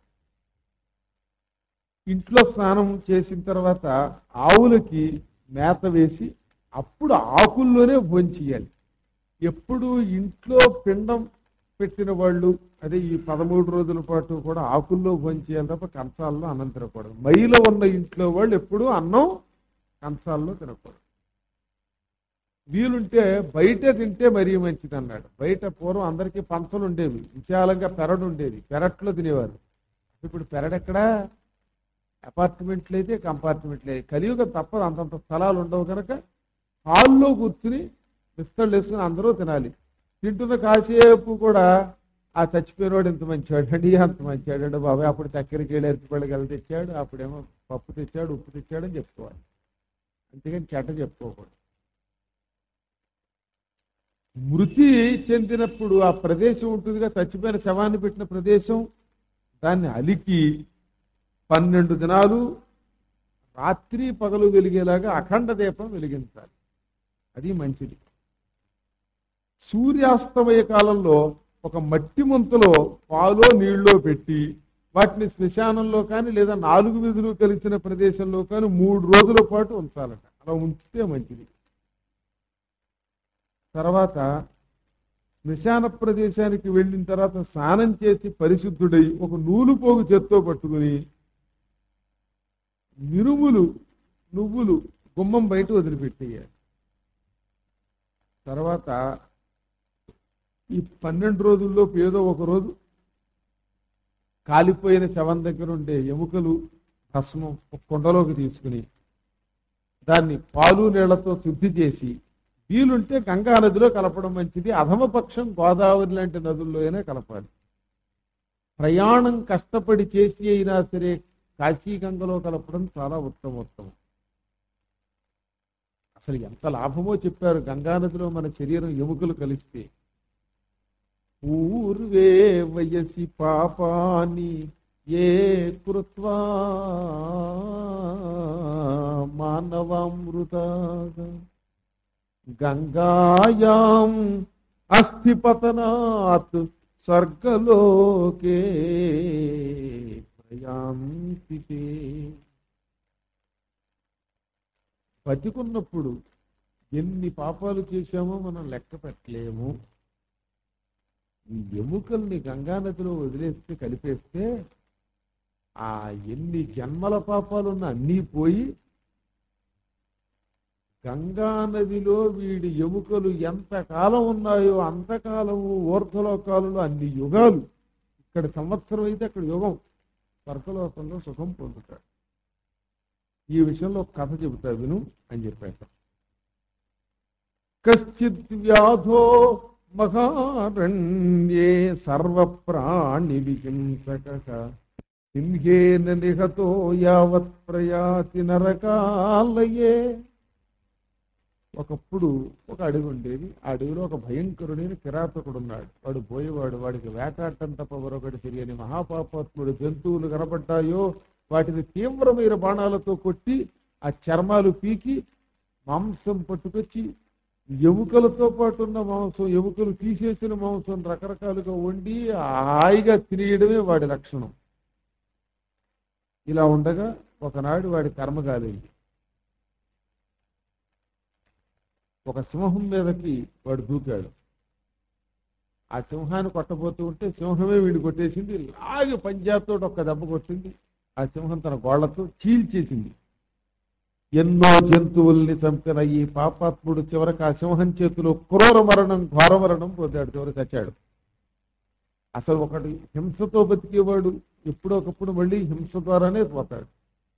ఇంట్లో స్నానం చేసిన తర్వాత ఆవులకి మేత వేసి అప్పుడు ఆకుల్లోనే భోంచేయాలి ఎప్పుడు ఇంట్లో పిండం పెట్టిన వాళ్ళు అదే ఈ పదమూడు రోజుల పాటు కూడా ఆకుల్లో భోంచేయాలి తప్ప కంచాల్లో అన్నం తినకూడదు మైలో ఉన్న ఇంట్లో వాళ్ళు ఎప్పుడూ అన్నం కంచాల్లో తినకూడదు వీలుంటే బయట తింటే మరీ మంచిది అన్నాడు బయట పూర్వం అందరికీ పంచలు ఉండేవి విశాలంగా పెరడు ఉండేది పెరట్లో తినేవారు ఇప్పుడు పెరడెక్కడా అపార్ట్మెంట్లు అయితే కంపార్ట్మెంట్లు అయితే కలియుగ తప్పదు అంతంత స్థలాలు ఉండవు కనుక హాల్లో కూర్చుని బిస్తళ్ళు వేసుకుని అందరూ తినాలి తింటున్న కాసేపు కూడా ఆ చచ్చిపోయినవాడు ఇంత మంచివాడు అండి అంత మంచివాడు అండి బాబాయ్ అప్పుడు చక్కెరకి వెళ్ళి ఎత్తుపడి గల తెచ్చాడు అప్పుడేమో పప్పు తెచ్చాడు ఉప్పు తెచ్చాడు అని చెప్పుకోవాలి అంతేగాని చెడ్డ చెప్పుకోకూడదు మృతి చెందినప్పుడు ఆ ప్రదేశం ఉంటుందిగా చచ్చిపోయిన శవాన్ని పెట్టిన ప్రదేశం దాన్ని అలికి పన్నెండు దినాలు రాత్రి పగలు వెలిగేలాగా అఖండ దీపం వెలిగించాలి అది మంచిది సూర్యాస్తమయ కాలంలో ఒక మట్టి ముంతలో పాలో నీళ్ళలో పెట్టి వాటిని శ్మశానంలో కానీ లేదా నాలుగు విధులు కలిసిన ప్రదేశంలో కానీ మూడు రోజుల పాటు ఉంచాలట అలా ఉంచితే మంచిది తర్వాత శ్మశాన ప్రదేశానికి వెళ్ళిన తర్వాత స్నానం చేసి పరిశుద్ధుడై ఒక నూలు పోగు చేత్తో పట్టుకుని మినుములు నువ్వులు గుమ్మం బయట వదిలిపెట్టేయాలి తర్వాత ఈ పన్నెండు రోజుల్లో ఏదో ఒక రోజు కాలిపోయిన శవం దగ్గర ఉండే ఎముకలు భస్మం ఒక కుండలోకి తీసుకుని దాన్ని పాలు నీళ్లతో శుద్ధి చేసి వీలుంటే గంగా నదిలో కలపడం మంచిది అధమపక్షం గోదావరి లాంటి నదుల్లో అయినా కలపాలి ప్రయాణం కష్టపడి చేసి అయినా సరే కాశీ గంగలో కలపడం చాలా ఉత్తమోత్తమం అసలు ఎంత లాభమో చెప్పారు గంగానదిలో మన శరీరం ఎముకలు కలిస్తే పూర్వే వయసి పాపాని ఏ కృత్వా మానవామృత గంగాయాం అస్థిపతనాత్ స్వర్గలోకే ప్రయాంతి తే. బతికున్నప్పుడు ఎన్ని పాపాలు చేశామో మనం లెక్క పెట్టలేము ఈ ఎముకల్ని గంగానదిలో వదిలేస్తే కలిపేస్తే ఆ ఎన్ని జన్మల పాపాలున్న అన్నీ పోయి గంగా నదిలో వీడి ఎముకలు ఎంత కాలం ఉన్నాయో అంతకాలము ఊర్ధలోకాలలో అన్ని యుగాలు ఇక్కడ సంవత్సరం అయితే అక్కడ యుగం స్వర్గలోకంలో సుఖం పొందుతాడు ఈ విషయంలో ఒక కథ చెబుతా విను అని చెప్పారు కశ్చిత్ వ్యాధో మహారణ్యే సర్వప్రాణి విహింసక సింహేన నిహతో యావత్ ప్రయాతి నరకాలయే ఒకప్పుడు ఒక అడవి ఉండేది ఆ అడవిలో ఒక భయంకరుడైన కిరాతకుడు ఉన్నాడు వాడు పోయేవాడు వాడికి వేటాడటం తప్ప మరొకటి తెలియని మహాపాపాత్ముడు జంతువులు కనపడ్డాయో వాటిని తీవ్రమైన బాణాలతో కొట్టి ఆ చర్మాలు పీకి మాంసం పట్టుకొచ్చి ఎముకలతో పాటు ఉన్న మాంసం ఎముకలు తీసేసిన మాంసం రకరకాలుగా వండి హాయిగా తినేయడమే వాడి లక్షణం ఇలా ఉండగా ఒకనాడు వాడి కర్మ కాలేదు ఒక సింహం మీదకి వాడు దూకాడు ఆ సింహాన్ని కొట్టబోతూ ఉంటే సింహమే వీడు కొట్టేసింది లాగి పంజాబ్తో ఒక్క దెబ్బ కొట్టింది ఆ సింహం తన గోళ్లతో చీల్చేసింది ఎన్నో జంతువుల్ని చంపిన ఈ పాపాత్ముడు చివరికి ఆ సింహం చేతిలో క్రూర మరణం ఘోర మరణం పొందాడు చివరికి చచ్చాడు అసలు ఒకటి హింసతో బతికేవాడు ఎప్పుడో ఒకప్పుడు మళ్ళీ హింస ద్వారానే పోతాడు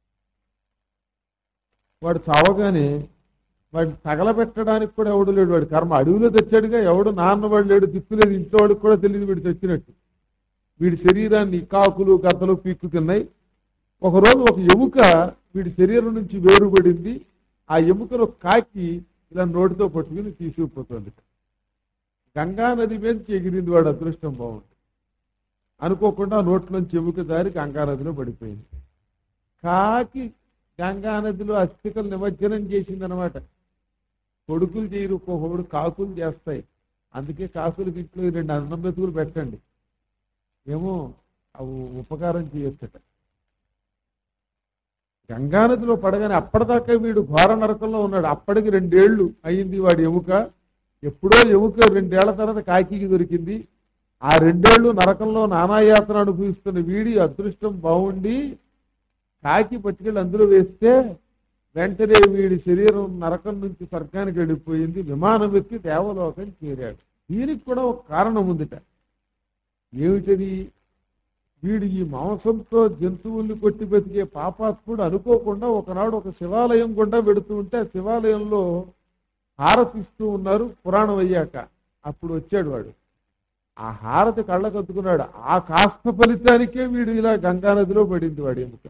వాడు చావగానే వాడిని తగలబెట్టడానికి కూడా ఎవడు లేడు వాడి కర్మ అడవిలో తెచ్చాడుగా ఎవడు నాన్న వాడు లేడు తిప్పులేదు ఇంట్లో వాడికి కూడా తెలియదు వీడు తెచ్చినట్టు వీడి శరీరాన్ని కాకులు గద్దలు పీక్కు తిన్నాయి ఒకరోజు ఒక ఎముక వీడి శరీరం నుంచి వేరుపడింది ఆ ఎముకను కాకి ఇలా నోటితో పట్టుకుని తీసుకుపోతుంది గంగా నది మీద ఎగిరింది వాడు అదృష్టం బాగుంది అనుకోకుండా ఆ నోట్లోంచి ఎముక దారి గంగా నదిలో పడిపోయింది కాకి గంగా నదిలో అస్థికలు నిమజ్జనం చేసిందనమాట కొడుకులు చేయరు ఒక్కొక్కడు కాకులు చేస్తాయి అందుకే కాకులకి ఇంట్లో ఈ రెండు అన్నం మెతుకులు పెట్టండి ఏమో అవి ఉపకారం చేయొచ్చట గంగానదిలో పడగానే అప్పటిదాకా వీడు ఘోర నరకంలో ఉన్నాడు అప్పటికి రెండేళ్లు అయింది వాడి ఎముక ఎప్పుడో ఎముక రెండేళ్ల తర్వాత కాకికి దొరికింది ఆ రెండేళ్లు నరకంలో నానాయాత్ర అనుభవిస్తున్న వీడి అదృష్టం బాగుండి కాకి పట్టుకెళ్ళి అందులో వేస్తే వెంటనే వీడి శరీరం నరకం నుంచి స్వర్గానికి వెళ్ళిపోయింది విమానం ఎక్కి దేవలోకం చేరాడు దీనికి కూడా ఒక కారణం ఉందిట ఏమిటది వీడు ఈ మాంసంతో జంతువుల్ని కొట్టి బతికే పాపాత్ముడు అనుకోకుండా ఒకనాడు ఒక శివాలయం గుండా వెడుతూ ఉంటే ఆ శివాలయంలో హారతిస్తూ ఉన్నారు పురాణం అయ్యాక అప్పుడు వచ్చాడు వాడు ఆ హారతి కళ్ళకద్దుకున్నాడు ఆ కాస్త ఫలితానికే వీడు ఇలా గంగానదిలో పడింది వాడి ఎముక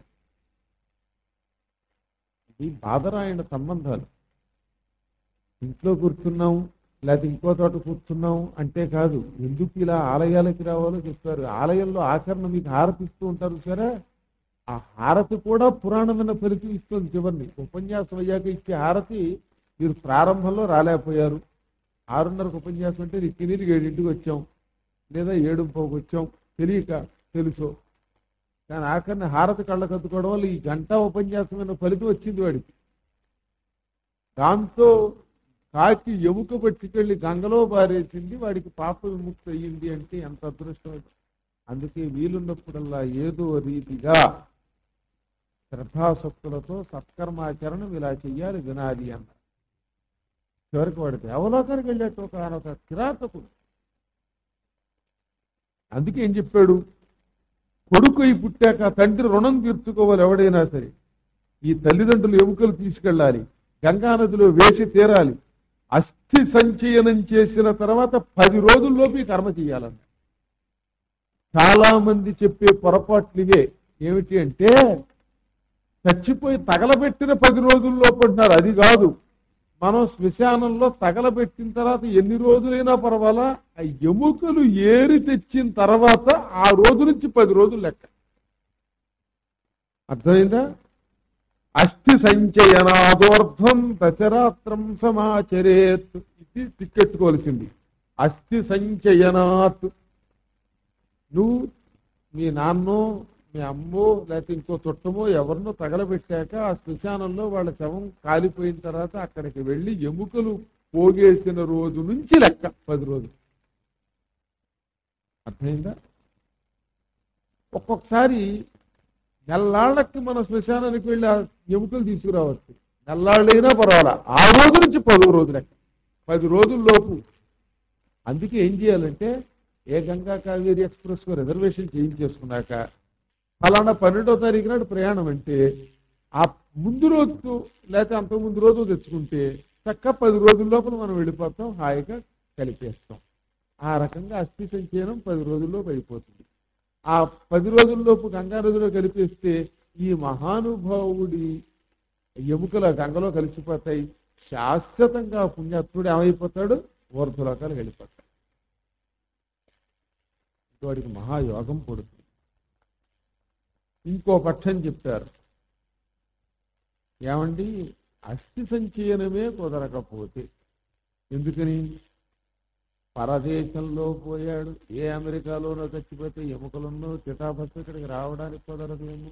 ఇది బాధరాయణ సంబంధాలు ఇంట్లో కూర్చున్నాం లేకపోతే ఇంకో చోట కూర్చున్నాం అంటే కాదు ఎందుకు ఇలా ఆలయాలకి రావాలో చెప్తారు ఆలయంలో ఆచరణ మీకు హారతి ఇస్తూ ఉంటారు సరే ఆ హారతి కూడా పురాణమైన ఫలితం ఇస్తుంది చివరిని ఉపన్యాసం అయ్యాక ఇచ్చే హారతి మీరు ప్రారంభంలో రాలేకపోయారు ఆరున్నరకు ఉపన్యాసం అంటే నీ తిని ఏడింటికి వచ్చాం లేదా ఏడు పోకు వచ్చాం తెలియక తెలుసో కానీ ఆఖరిని హారతి కళ్ళకు అద్దుకోవడం వల్ల ఈ గంట ఉపన్యాసమైన ఫలితం వచ్చింది వాడికి దాంతో కాకి ఎముక పట్టుకెళ్ళి గంగలో బారేసింది వాడికి పాప విముక్తి అయ్యింది అంటే ఎంత అదృష్టం అది. అందుకే వీలున్నప్పుడల్లా ఏదో రీతిగా శ్రద్ధాసక్తులతో సత్కర్మాచరణం ఇలా చెయ్యాలి వినాలి అన్న చివరికి వాడు దేవలోకానికి వెళ్ళేట్టు ఒక ఆయన ఒక కిరాతకుడు అందుకే ఏం చెప్పాడు కొడుకు అయి పుట్టాక తండ్రి రుణం తీర్చుకోవాలి ఎవడైనా సరే ఈ తల్లిదండ్రులు ఎముకలు తీసుకెళ్ళాలి గంగానదిలో వేసి తీరాలి అస్థి సంచయనం చేసిన తర్వాత పది రోజుల్లోపు ఈ కర్మ చేయాలన్న చాలా మంది చెప్పే పొరపాట్లు ఇవే ఏమిటి అంటే చచ్చిపోయి తగలబెట్టిన పది రోజుల్లోపు అంటున్నారు అది కాదు మనం శ్మశానంలో తగలబెట్టిన తర్వాత ఎన్ని రోజులైనా పర్వాలా ఆ ఎముకలు ఏరి తెచ్చిన తర్వాత ఆ రోజు నుంచి పది రోజులు లెక్క అర్థమైందా అస్థి సంచయనాదోర్ధం దశరాత్రం సమాచరేత్ ఇది తిక్కెట్టుకోవాల్సింది అస్థి సంచయనాత్ నువ్వు మీ నాన్నో మీ అమ్మో లేకపోతే ఇంకో చుట్టమో ఎవరినో తగలబెట్టాక ఆ శ్మశానంలో వాళ్ళ శవం కాలిపోయిన తర్వాత అక్కడికి వెళ్ళి ఎముకలు పోగేసిన రోజు నుంచి లెక్క పది రోజులు అర్థమైందా ఒక్కొక్కసారి నెల్లాళ్ళకి మన శ్మశానానికి వెళ్ళి ఆ ఎముకలు తీసుకురావచ్చు నెల్లాళ్ళైనా పర్వాలా ఆ రోజు నుంచి పదో రోజు లెక్క పది రోజుల్లోపు అందుకే ఏం చేయాలంటే ఏ గంగా కావేరి ఎక్స్ప్రెస్ రిజర్వేషన్ చేయించేసుకున్నాక ఫలానా పన్నెండో తారీఖు నాడు ప్రయాణం అంటే ఆ ముందు రోజు లేకపోతే అంత ముందు రోజు తెచ్చుకుంటే చక్క పది రోజుల లోపల మనం వెళ్ళిపోతాం హాయిగా కలిపేస్తాం ఆ రకంగా అస్థి సంచయనం పది రోజుల్లోపు అయిపోతుంది ఆ పది రోజుల్లోపు గంగా నదిలో కలిపేస్తే ఈ మహానుభావుడి ఎముకల గంగలో కలిసిపోతాయి శాశ్వతంగా పుణ్యాత్ముడు ఏమైపోతాడు ఊర్ధలోకాలు వెళ్ళిపోతాడు వాడికి మహాయోగం పడుతుంది ఇంకో పక్షం చెప్తారు ఏమండి అస్థి సంచయనమే కుదరకపోతే ఎందుకని పరదేశంలో పోయాడు ఏ అమెరికాలోనో చచ్చిపోతే ఎముకలున్నో చితాభస్సు ఇక్కడికి రావడానికి కుదరదేమో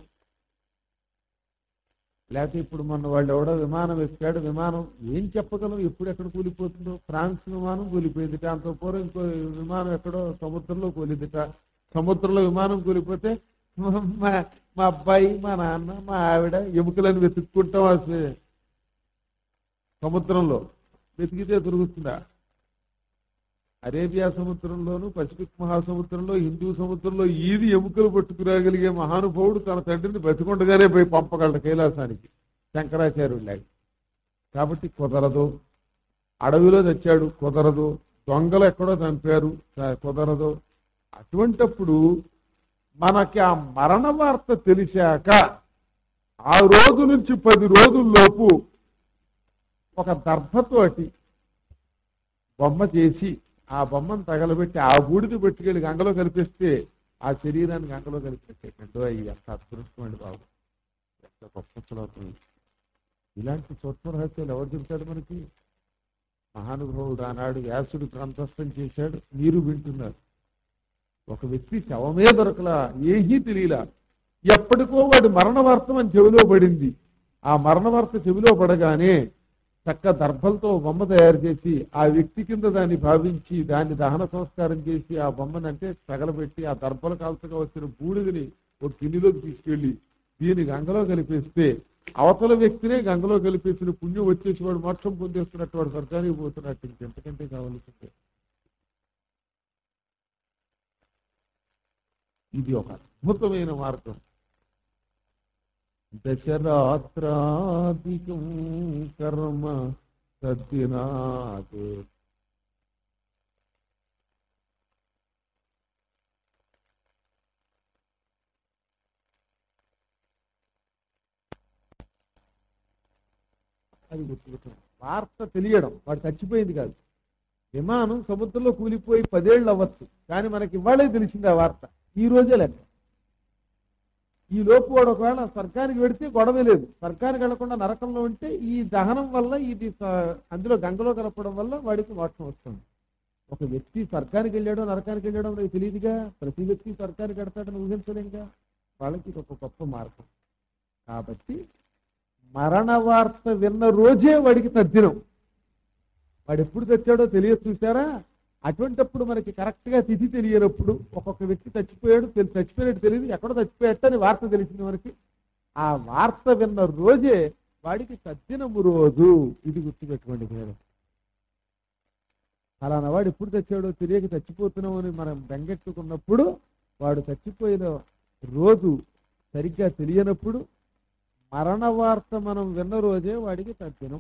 లేకపోతే ఇప్పుడు మన వాళ్ళు ఎవడో విమానం ఎక్కాడు విమానం ఏం చెప్పగలం ఎప్పుడు ఎక్కడ కూలిపోతుందో ఫ్రాన్స్ విమానం కూలిపోయిందిట అంత పూర్వం ఇంకో విమానం ఎక్కడో సముద్రంలో కూలిందిట సముద్రంలో విమానం కూలిపోతే మా మా అబ్బాయి మా నాన్న మా ఆవిడ ఎముకలను వెతుక్కుంటాం అసలు సముద్రంలో వెతికితే దొరుకుతుందా అరేబియా సముద్రంలోను పసిఫిక్ మహాసముద్రంలో హిందూ సముద్రంలో ఈది ఎముకలు పట్టుకురాగలిగే మహానుభావుడు తన తండ్రిని బతికొండగానే పోయి పంపగలడు కైలాసానికి శంకరాచార్యుడు కాబట్టి కుదరదు అడవిలో తెచ్చాడు కుదరదు దొంగలు ఎక్కడో చంపారు స- కుదరదు అటువంటప్పుడు మనకి ఆ మరణ వార్త తెలిసాక ఆ రోజు నుంచి పది రోజుల్లోపు ఒక దర్భతోటి బొమ్మ చేసి ఆ బొమ్మను తగలబెట్టి ఆ బూడిద పెట్టుకెళ్ళి గంగలో కలిపిస్తే ఆ శరీరాన్ని గంగలో కలిపిస్తే అయ్యి ఎంత అదృష్టం అండి బాబు ఎంత గొప్ప శ్లోకం ఇది. ఇలాంటి సూక్ష్మ రహస్యాలు ఎవరు చెబుతాడు మనకి మహానుభావుడు ఆనాడు వ్యాసుడు గ్రంథస్థం చేశాడు మీరు వింటున్నారు ఒక వ్యక్తి శవమే దొరకలా ఏమీ తెలియలా ఎప్పటికో వాడి మరణ వార్త మన చెవిలో పడింది ఆ మరణ వార్త చెవిలో పడగానే చక్క దర్భలతో బొమ్మ తయారు చేసి ఆ వ్యక్తి కింద దాన్ని భావించి దాన్ని దహన సంస్కారం చేసి ఆ బొమ్మను అంటే తగలబెట్టి ఆ దర్భల కాల్చగా వచ్చిన బూడిదని ఒక గిన్నెలోకి తీసుకెళ్లి దీన్ని గంగలో కలిపేస్తే అవతల వ్యక్తినే గంగలో కలిపేసిన పుణ్యం వచ్చేసి వాడు మోక్షం పొందేస్తున్నట్టు వాడు స్వర్గానికి పోతున్నట్టు ఇంకెంతకంటే కావాల్సిందే ఇది ఒక అద్భుతమైన మార్గం దశరాత్రాధికం కర్మ సద్దినాథ్ అది గుర్తుపెట్టుకోండి వార్త తెలియడం వాడు చచ్చిపోయింది కాదు విమానం సముద్రంలో కూలిపోయి పదేళ్ళు అవ్వచ్చు కానీ మనకి ఇవాళే తెలిసింది ఆ వార్త ఈ రోజే లెక్క ఈ లోపు వాడు ఒకవేళ స్వర్గానికి వెడితే గొడవ లేదు స్వర్గానికి వెళ్లకుండా నరకంలో ఉంటే ఈ దహనం వల్ల ఇది స- అందులో గంగలో కలపడం వల్ల వాడికి మోక్షం వస్తుంది ఒక వ్యక్తి స్వర్గానికి వెళ్ళాడో నరకానికి వెళ్ళాడో మనకి తెలియదుగా ప్రతి వ్యక్తి స్వర్గానికి వెడతాడని ఊహించలేంగా వాళ్ళకి ఇది ఒక గొప్ప మార్గం కాబట్టి మరణ వార్త విన్న రోజే వాడికి తద్దినం వాడు ఎప్పుడు తెచ్చాడో తెలియదు చూసారా అటువంటప్పుడు మనకి కరెక్ట్ గా తిథి తెలియనప్పుడు ఒక్కొక్క వ్యక్తి చచ్చిపోయాడు తెలి- చచ్చిపోయినట్టు తెలియదు ఎక్కడో చచ్చిపోయాడు అని వార్త తెలిసింది మనకి ఆ వార్త విన్న రోజే వాడికి తద్దినము రోజు ఇది గుర్తుపెట్టుకోండి మీరు అలానా వాడు ఎప్పుడు తెచ్చాడో తెలియక చచ్చిపోతున్నాం అని మనం బెంగెట్టుకున్నప్పుడు వాడు చచ్చిపోయిన రోజు సరిగ్గా తెలియనప్పుడు మరణ వార్త మనం విన్న రోజే వాడికి తద్దినం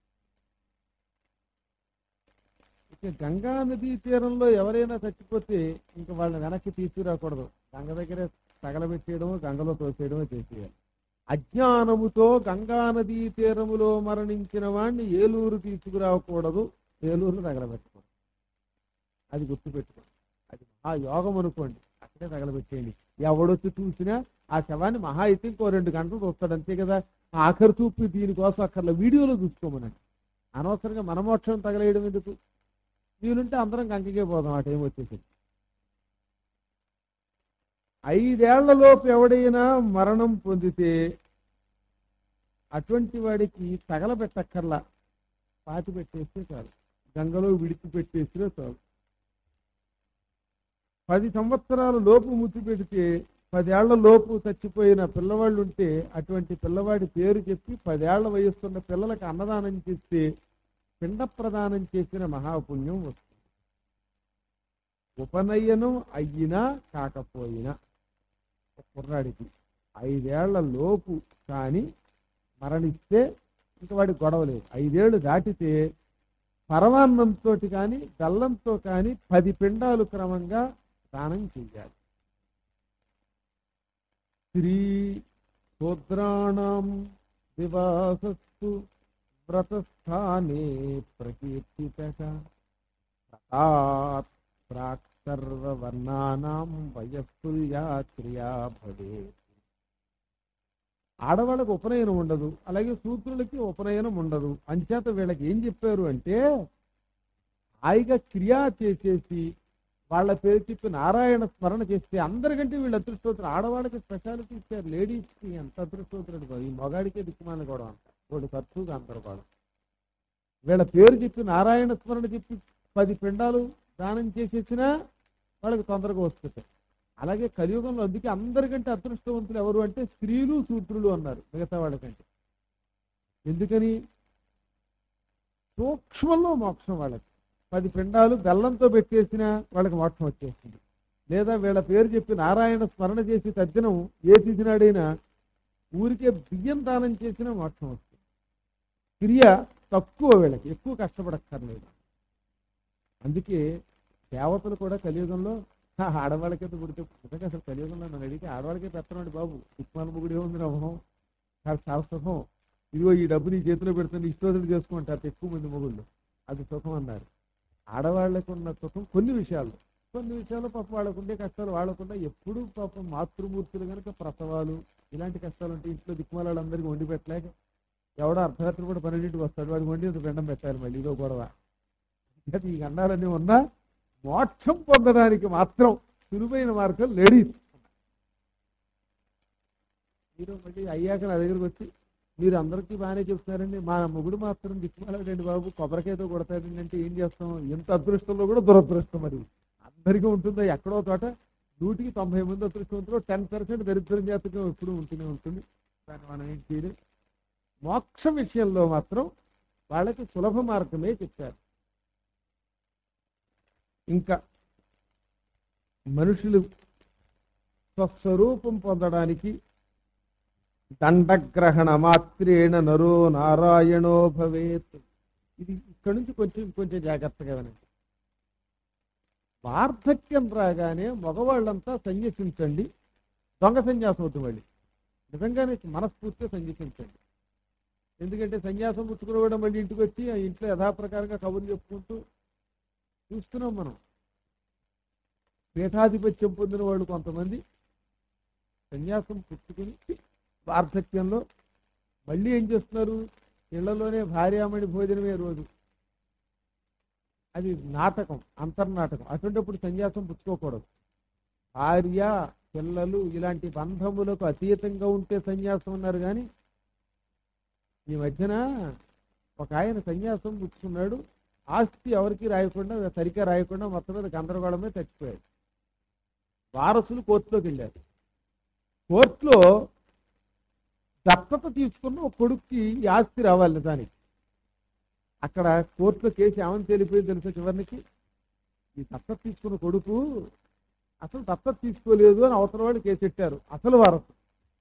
ఇక గంగా నదీ తీరంలో ఎవరైనా చచ్చిపోతే ఇంకా వాళ్ళని వెనక్కి తీసుకురాకూడదు గంగ దగ్గరే తగలబెట్టేయడమో గంగలో తోసేయడమో చేసేయాలి అజ్ఞానముతో గంగానదీ తీరములో మరణించిన వాణ్ణి ఏలూరు తీసుకురాకూడదు ఏలూరులో తగలబెట్టుకోండి అది గుర్తుపెట్టుకోండి అది ఆ యోగం అనుకోండి అక్కడే తగలబెట్టేయండి ఎవడొచ్చి చూసినా ఆ శవాన్ని మహా అయితే ఇంకో రెండు గంటలు చూస్తాడు అంతే కదా ఆ ఆఖరి చూపు దీనికోసం అక్కర్లో వీడియోలో చూసుకోమనండి అనవసరంగా మన మోక్షం తగలేయడం ఎందుకు వీలుంటే అందరం గంగకే పోదాం ఆ టైం వచ్చేసి ఐదేళ్లలోపు ఎవడైనా మరణం పొందితే అటువంటి వాడికి తగలబెట్టక్కర్లా పాతి పెట్టేస్తే చాలు గంగలో విడిచిపెట్టేస్తే చాలు పది సంవత్సరాల లోపు ముద్దు పెడితే పదేళ్ల లోపు చచ్చిపోయిన పిల్లవాళ్ళు ఉంటే అటువంటి పిల్లవాడి పేరు చెప్పి పదేళ్ల వయస్సున్న పిల్లలకు అన్నదానం చేస్తే పిండ ప్రదానం చేసిన మహాపుణ్యం వస్తుంది ఉపనయనం అయ్యినా కాకపోయినా ఒక కుర్రాడికి ఐదేళ్ల లోపు కానీ మరణిస్తే ఇంక వాడి గొడవ లేదు ఐదేళ్లు దాటితే పరమాన్నంతో కానీ బెల్లంతో కానీ పది పిండాలు క్రమంగా దానం చెయ్యాలి స్త్రీ శూద్రాణం దివాసస్తు వ్రతస్థానే ప్రకీర్తిత ప్రాక్ సర్వవర్ణానాం వయస్సుల్యా క్రియా భవేత్ ఆడవాళ్ళకి ఉపనయనం ఉండదు అలాగే సూత్రులకి ఉపనయనం ఉండదు అంచేత వీళ్ళకి ఏం చెప్పారు అంటే హాయిగా క్రియా చేసేసి వాళ్ళ పేరు చెప్పి నారాయణ స్మరణ చేస్తే అందరికంటే వీళ్ళు అదృష్టోత్తరు ఆడవాళ్ళకి స్పెషాలిటీ ఇచ్చారు లేడీస్కి ఎంత అదృష్టోత్తరుడు కాదు. ఈ మగాడికే దిక్కుమాల కూడా అంత వాడు ఖర్చుగా అందరు కూడా వీళ్ళ పేరు చెప్పి నారాయణ స్మరణ చెప్పి పది పిండాలు దానం చేసేసినా వాళ్ళకి తొందరగా వస్తుంది అలాగే కలియుగంలో అందుకే అందరికంటే అదృష్టవంతులు ఎవరు అంటే స్త్రీలు శూద్రులు అన్నారు మిగతా వాళ్ళకంటే ఎందుకని సూక్ష్మంలో మోక్షం వాళ్ళకి పది పిండాలు బెల్లంతో పెట్టేసిన వాళ్ళకి మోక్షం వచ్చేస్తుంది లేదా వీళ్ళ పేరు చెప్పి నారాయణ స్మరణ చేసి తద్దినం ఏ తిథినాడైనా ఊరికే బియ్యం దానం చేసినా మోక్షం వస్తుంది క్రియ తక్కువ వీళ్ళకి ఎక్కువ కష్టపడక్కర్లేదు అందుకే దేవతలు కూడా కలియుగంలో "హా, ఆడవాళ్ళకైతే పుడితే నిజంగా అసలు కలియుగంలో నన్ను అడిగితే ఆడవాళ్ళకే పెత్తనండి బాబు ఉస్మాన ముగుడి ఉంది నమ్మకం చాలా చాలా సుఖం ఇదిగో ఈ డబ్బు నీ చేతిలో పెడుతుంది ఇష్టోదులు చేసుకుంటారు ఎక్కువ మంది మొగుళ్ళు అది సుఖం అన్నారు ఆడవాళ్ళకు ఉన్న సుఖం కొన్ని విషయాలు కొన్ని విషయాలు పాపం వాళ్ళకు ఉండే కష్టాలు వాళ్ళకుండా ఎప్పుడు పాపం మాతృమూర్తులు కనుక ప్రసవాలు ఇలాంటి కష్టాలు ఉంటే ఇంట్లో దిక్కుమాల వాళ్ళందరికీ వండి పెట్టలేక ఎవడో అర్ధరాత్రి కూడా పన్నెండింటికి వస్తాడు వాడికి వండి ఇంత పిండం పెట్టాలి మళ్ళీ ఇదో గొడవ అది ఈ గండాలన్నీ ఉన్నా మోక్షం పొందడానికి మాత్రం సులువైన మార్గం లేడీస్ మీరు మళ్ళీ అయ్యాక నా దగ్గరకు వచ్చి మీరు అందరికీ బాగానే చెప్తున్నారండి మా మొగుడు మాత్రం దిక్కుమాలండి బాబు కొబ్బరికాయతో కొడతాడండి అంటే ఏం చేస్తాం ఎంత అదృష్టంలో కూడా దురదృష్టం మరి అందరికీ ఉంటుందో ఎక్కడో చోట నూటికి తొంభై మంది అదృష్టవంతులు టెన్ పర్సెంట్ దరిద్రం జాతకం ఎప్పుడు ఉంటూనే ఉంటుంది దాన్ని మనం ఏం చేయలేం మోక్ష విషయంలో మాత్రం వాళ్ళకి సులభ మార్గమే చెప్పారు ఇంకా మనుషులు స్వస్వరూపం పొందడానికి దండగ్రహణ మాత్రేణ నరో నారాయణో భవేత్ ఇది ఇక్కడ నుంచి కొంచెం కొంచెం జాగ్రత్తగా వినండి వార్ధక్యం రాగానే మగవాళ్ళంతా సన్యసించండి దొంగ సన్యాసం అవుతుంది మళ్ళీ నిజంగానే మనస్ఫూర్తిగా సన్యసించండి ఎందుకంటే సన్యాసం పుచ్చుకునేవాడు మళ్ళీ ఇంటికి వచ్చి ఆ ఇంట్లో యథాప్రకారంగా కబుర్లు చెప్పుకుంటూ చూస్తున్నాం మనం పీఠాధిపత్యం పొందిన వాళ్ళు కొంతమంది సన్యాసం పుచ్చుకుని వార్ధక్యంలో మళ్ళీ ఏం చేస్తున్నారు ఇళ్లలోనే భార్యామణి భోజనమే రోజు అది నాటకం అంతర్నాటకం అటువంటిప్పుడు సన్యాసం పుచ్చుకోకూడదు భార్య పిల్లలు ఇలాంటి బంధములకు అతీతంగా ఉంటే సన్యాసం అన్నారు కానీ ఈ మధ్యన ఒక ఆయన సన్యాసం పుచ్చుకున్నాడు ఆస్తి ఎవరికి రాయకుండా సరిగ్గా రాయకుండా మొత్తం మీద గందరగోళమే చచ్చిపోయాడు వారసులు కోర్టులోకి వెళ్ళారు కోర్టులో దత్తత తీసుకున్న ఒక కొడుక్కి ఈ ఆస్తి రావాలి నిజానికి అక్కడ కోర్టులో కేసు ఏమని తేలిపోయింది తెలుసా చివరికి ఈ దత్తత తీసుకున్న కొడుకు అసలు దత్తత తీసుకోలేదు అని అవతల వాళ్ళు కేసు పెట్టారు అసలు వారసు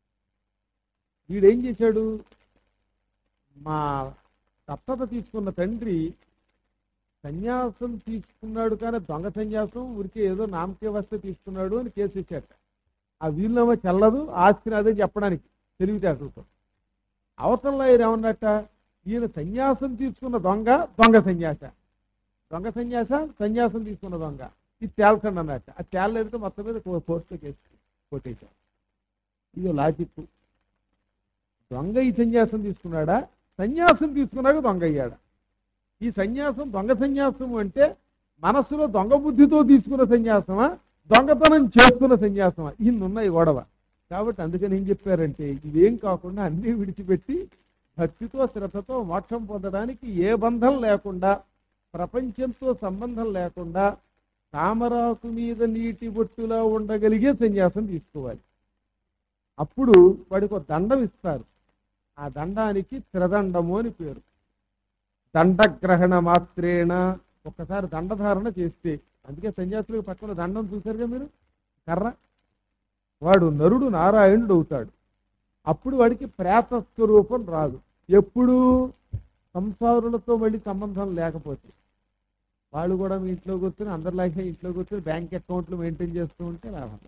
వీడేం చేశాడు మా దత్తత తీసుకున్న తండ్రి సన్యాసం తీసుకున్నాడు కానీ దొంగ సన్యాసం ఊరికే ఏదో నామకే వస్తే తీసుకున్నాడు అని కేసు ఇచ్చాట ఆ వీలునామా చెల్లదు ఆస్తి అదే చెప్పడానికి తెలివితేటలతో అవతల లాయర్ ఏమన్నట్ట ఈయన సన్యాసం తీసుకున్న దొంగ దొంగ సన్యాస దొంగ సన్యాస సన్యాసం తీసుకున్న దొంగ ఇది తేల్చండి అన్నట్ట అది తేలలేదంటే మొత్తం మీద కోర్టులో కేసు కొట్టేశాం ఇది లాజిక్ దొంగ ఈ సన్యాసం తీసుకున్నాడా సన్యాసం తీసుకున్నాక దొంగ అయ్యాడా ఈ సన్యాసం దొంగ సన్యాసం అంటే మనస్సులో దొంగ బుద్ధితో తీసుకున్న సన్యాసమా దొంగతనం చేసుకున్న సన్యాసమా ఇన్ని ఉన్నాయి గొడవ కాబట్టి అందుకని ఏం చెప్పారంటే ఇవేం కాకుండా అన్నీ విడిచిపెట్టి భక్తితో శ్రద్ధతో మోక్షం పొందడానికి ఏ బంధం లేకుండా ప్రపంచంతో సంబంధం లేకుండా తామరాకు మీద నీటి బొట్టులా ఉండగలిగే సన్యాసం తీసుకోవాలి అప్పుడు వాడికి ఒక దండం ఇస్తారు ఆ దండానికి త్రిదండము అని పేరు దండగ్రహణ మాత్రేణ ఒక్కసారి దండధారణ చేస్తే అందుకే సన్యాసులకు పక్కన దండం చూసారుగా మీరు కర్ర వాడు నరుడు నారాయణుడు అవుతాడు అప్పుడు వాడికి ప్రేత స్వరూపం రాదు ఎప్పుడు సంసారులతో మళ్ళీ సంబంధం లేకపోతే వాళ్ళు కూడా మీ ఇంట్లో కూర్చొని అందరిలాగే ఇంట్లో కూర్చొని బ్యాంక్ అకౌంట్లు మెయింటైన్ చేస్తూ ఉంటే లాభం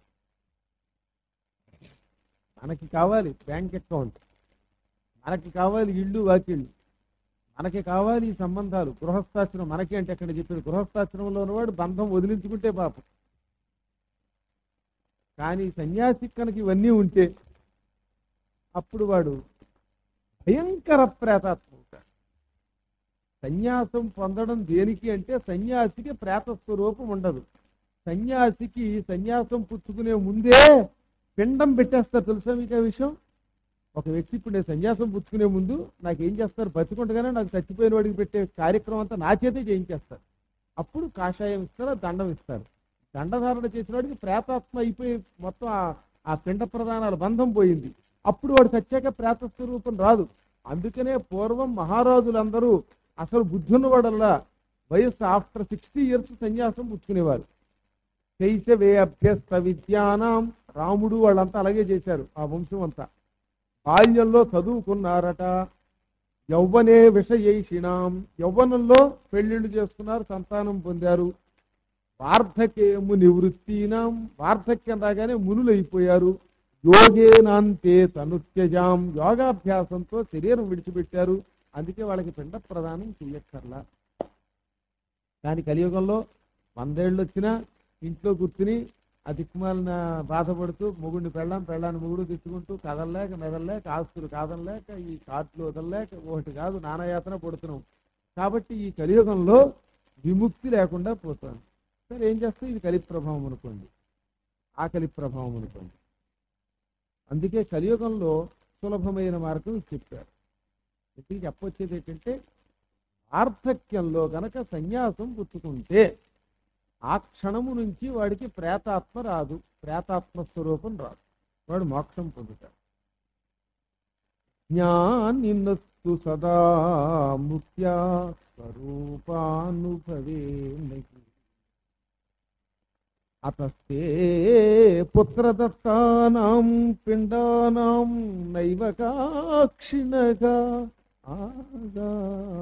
మనకి కావాలి బ్యాంక్ అకౌంట్ మనకి కావాలి ఇళ్ళు వాకిళ్ళు మనకి కావాలి ఈ సంబంధాలు గృహస్థాశ్రమం మనకి అంటే అక్కడ చెప్పాడు గృహస్థాశ్రమంలో ఉన్నవాడు బంధం వదిలించుకుంటే పాపం కానీ సన్యాసి కనుక ఇవన్నీ ఉంటే అప్పుడు వాడు భయంకర ప్రేతాత్మ అవుతాడు సన్యాసం పొందడం దేనికి అంటే సన్యాసికి ప్రేత స్వరూపం ఉండదు సన్యాసికి సన్యాసం పుచ్చుకునే ముందే పిండం పెట్టేస్తారు తెలుసా మీకు ఆ విషయం ఒక వ్యక్తి ఇప్పుడు నేను సన్యాసం పుచ్చుకునే ముందు నాకు ఏం చేస్తారు బతికుండగానే నాకు చచ్చిపోయిన వాడికి పెట్టే కార్యక్రమం అంతా నా చేతే చేయించేస్తారు అప్పుడు కాషాయం ఇస్తారు దండం ఇస్తారు దండధారణ చేసిన వాడికి ప్రేతాత్మ అయిపోయి మొత్తం ఆ- ఆ పిండ ప్రధానాల బంధం పోయింది అప్పుడు వాడు సత్యాక ప్రేత స్వరూపం రాదు అందుకనే పూర్వం మహారాజులందరూ అసలు బుద్ధి ఉన్నవాడల్లా వయస్సు ఆఫ్టర్ సిక్స్టీ ఇయర్స్ సన్యాసం పుచ్చుకునేవారు శైశవే అభ్యస్త విద్యానాం రాముడు వాళ్ళంతా అలాగే చేశారు ఆ వంశం అంతా బాల్యంలో చదువుకున్నారట యౌవనే విషయైషిణాం యౌవనంలో పెళ్లిళ్ళు చేసుకున్నారు సంతానం పొందారు వార్ధకేము నివృత్తినాం వార్ధక్యం రాగానే మునులు అయిపోయారు యోగేనాంతే తనుత్యజాం యోగాభ్యాసంతో శరీరం విడిచిపెట్టారు అందుకే వాళ్ళకి పిండ ప్రదానం చెయ్యక్కర్లా కానీ కలియుగంలో వందేళ్ళు వచ్చినా ఇంట్లో కూర్చుని ఆ దిక్కుమాలిన బాధపడుతూ మొగుడిని పెళ్ళాం పెళ్ళాన్ని మొగుడు తిట్టుకుంటూ కదలలేక మెదలలేక ఆస్తులు కాదనలేక ఈ కార్డులు వదలలేక ఒకటి కాదు నానాయాతన పడుతున్నాం కాబట్టి ఈ కలియుగంలో విముక్తి లేకుండా పోతాను సరే ఏం చేస్తే ఇది కలి ప్రభావం అనుకోండి ఆ కలి ప్రభావం అనుకోండి అందుకే కలియుగంలో సులభమైన మార్గం ఇది చెప్పారు ఇది చెప్పొచ్చేది ఏంటంటే వార్ధక్యంలో గనక సన్యాసం పుచ్చుకుంటే ఆ క్షణము నుంచి వాడికి ప్రేతాత్మ రాదు ప్రేతాత్మ స్వరూపం రాదు వాడు మోక్షం పొందుతాడు జ్ఞానినస్తు సదా ముఖ్యా స్వరూపానుభవే అతస్తే పుత్రదత్తానాం పిండానాం నైవ కాక్షిణగా ఆగా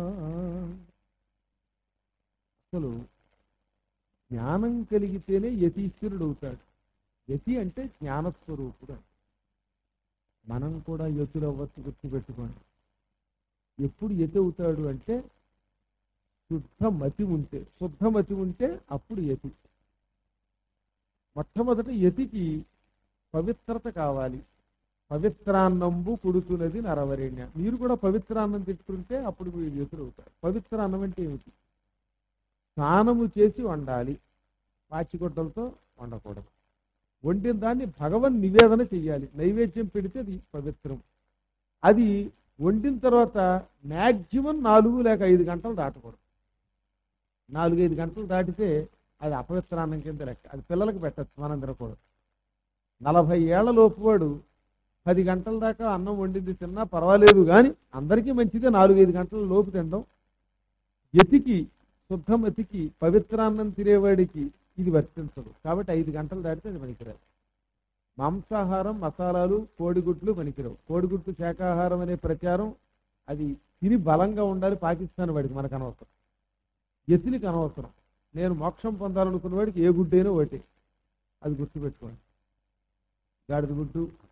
అసలు జ్ఞానం కలిగితేనే యతీశ్వరుడు అవుతాడు యతి అంటే జ్ఞానస్వరూపుడు అని. మనం కూడా యతులు అవ్వచ్చు గుర్తుపెట్టుకోండి ఎప్పుడు యతి అవుతాడు అంటే శుద్ధ మతి ఉంటే శుద్ధ మతి ఉంటే అప్పుడు యతి మొట్టమొదట యతికి పవిత్రత కావాలి పవిత్రాన్నంబు కుడుతున్నది నరవరేణ్య మీరు కూడా పవిత్రాన్నం తెచ్చుకుంటే అప్పుడు మీరు యతులు అవుతారు పవిత్రాన్నం అంటే ఏమిటి స్నానము చేసి వండాలి పాచిగొడ్డలతో వండకూడదు వండిన దాన్ని భగవన్ నివేదన చెయ్యాలి నైవేద్యం పెడితే అది పవిత్రం అది వండిన తర్వాత మ్యాక్సిమం నాలుగు లేక ఐదు గంటలు దాటకూడదు నాలుగైదు గంటలు దాటితే అది అపవిత్రాన్నం కింద లెక్క అది పిల్లలకు పెట్టచ్చు మనం తినకూడదు నలభై ఏళ్ల లోపు వాడు పది గంటల దాకా అన్నం వండింది తిన్నా పర్వాలేదు కానీ అందరికీ మంచిదే నాలుగైదు గంటల లోపు తినడం యతికి శుద్ధమతికి పవిత్రాన్నం తినేవాడికి ఇది వర్తించదు కాబట్టి ఐదు గంటలు దాటితే అది పనికిరాదు మాంసాహారం మసాలాలు కోడిగుడ్లు పనికిరావు కోడిగుడ్లు శాకాహారం అనే ప్రచారం అది తిని బలంగా ఉండాలి పాకిస్తాన్ వాడికి మనకు అనవసరం ఎతినికి అనవసరం నేను మోక్షం పొందాలనుకున్న వాడికి ఏ గుడ్డైనా ఒకటి అది గుర్తుపెట్టుకోండి గాడిద గుడ్డు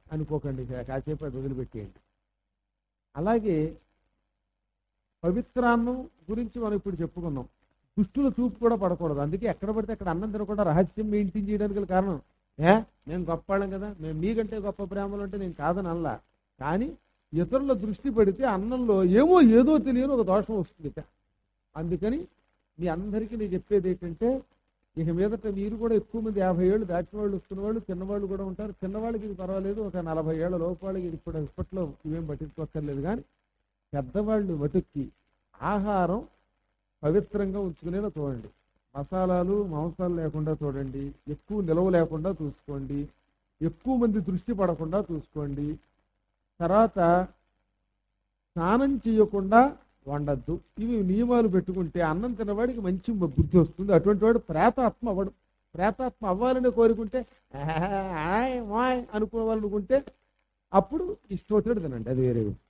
అనుకోకండి ఇక కాసేపు అది వదిలిపెట్టేయండి అలాగే పవిత్రాన్నం గురించి మనం ఇప్పుడు చెప్పుకున్నాం దుష్టుల చూపు కూడా పడకూడదు అందుకే ఎక్కడ పడితే అక్కడ అన్నం తినకుండా రహస్యం మెయింటైన్ చేయడానికి గల కారణం ఏ మేము గొప్పవాళ్ళం కదా మేము మీకంటే గొప్ప ప్రేమలు అంటే నేను కాదని అనలా కానీ ఇతరుల దృష్టి పడితే అన్నంలో ఏమో ఏదో తెలియని ఒక దోషం వస్తుంది ఇక. అందుకని మీ అందరికీ నేను చెప్పేది ఏంటంటే ఇక మీదట మీరు కూడా ఎక్కువ మంది యాభై ఏళ్ళు దాటిన వాళ్ళు వస్తున్న వాళ్ళు చిన్నవాళ్ళు కూడా ఉంటారు చిన్నవాళ్ళకి ఇది పర్వాలేదు ఒక నలభై ఏళ్ళ లోపు వాళ్ళకి ఇది ఇప్పుడు ఇప్పట్లో ఇవేం పట్టించుకోక్కర్లేదు కానీ పెద్దవాళ్ళు మటుక్కి ఆహారం పవిత్రంగా ఉంచుకునేలా చూడండి మసాలాలు మాంసాలు లేకుండా చూడండి ఎక్కువ నిలవ లేకుండా చూసుకోండి ఎక్కువ మంది దృష్టి పడకుండా చూసుకోండి తర్వాత స్నానం చేయకుండా వండద్దు ఇవి నియమాలు పెట్టుకుంటే అన్నం తినవాడికి మంచి బుద్ధి వస్తుంది అటువంటి వాడు ప్రేతాత్మ అవ్వడు ప్రేతాత్మ అవ్వాలని కోరుకుంటే "ఆహా, ఆయ్, వాయ్" అనుకోవాలనుకుంటే అప్పుడు ఇష్టం తినండి అది వేరే విషయం.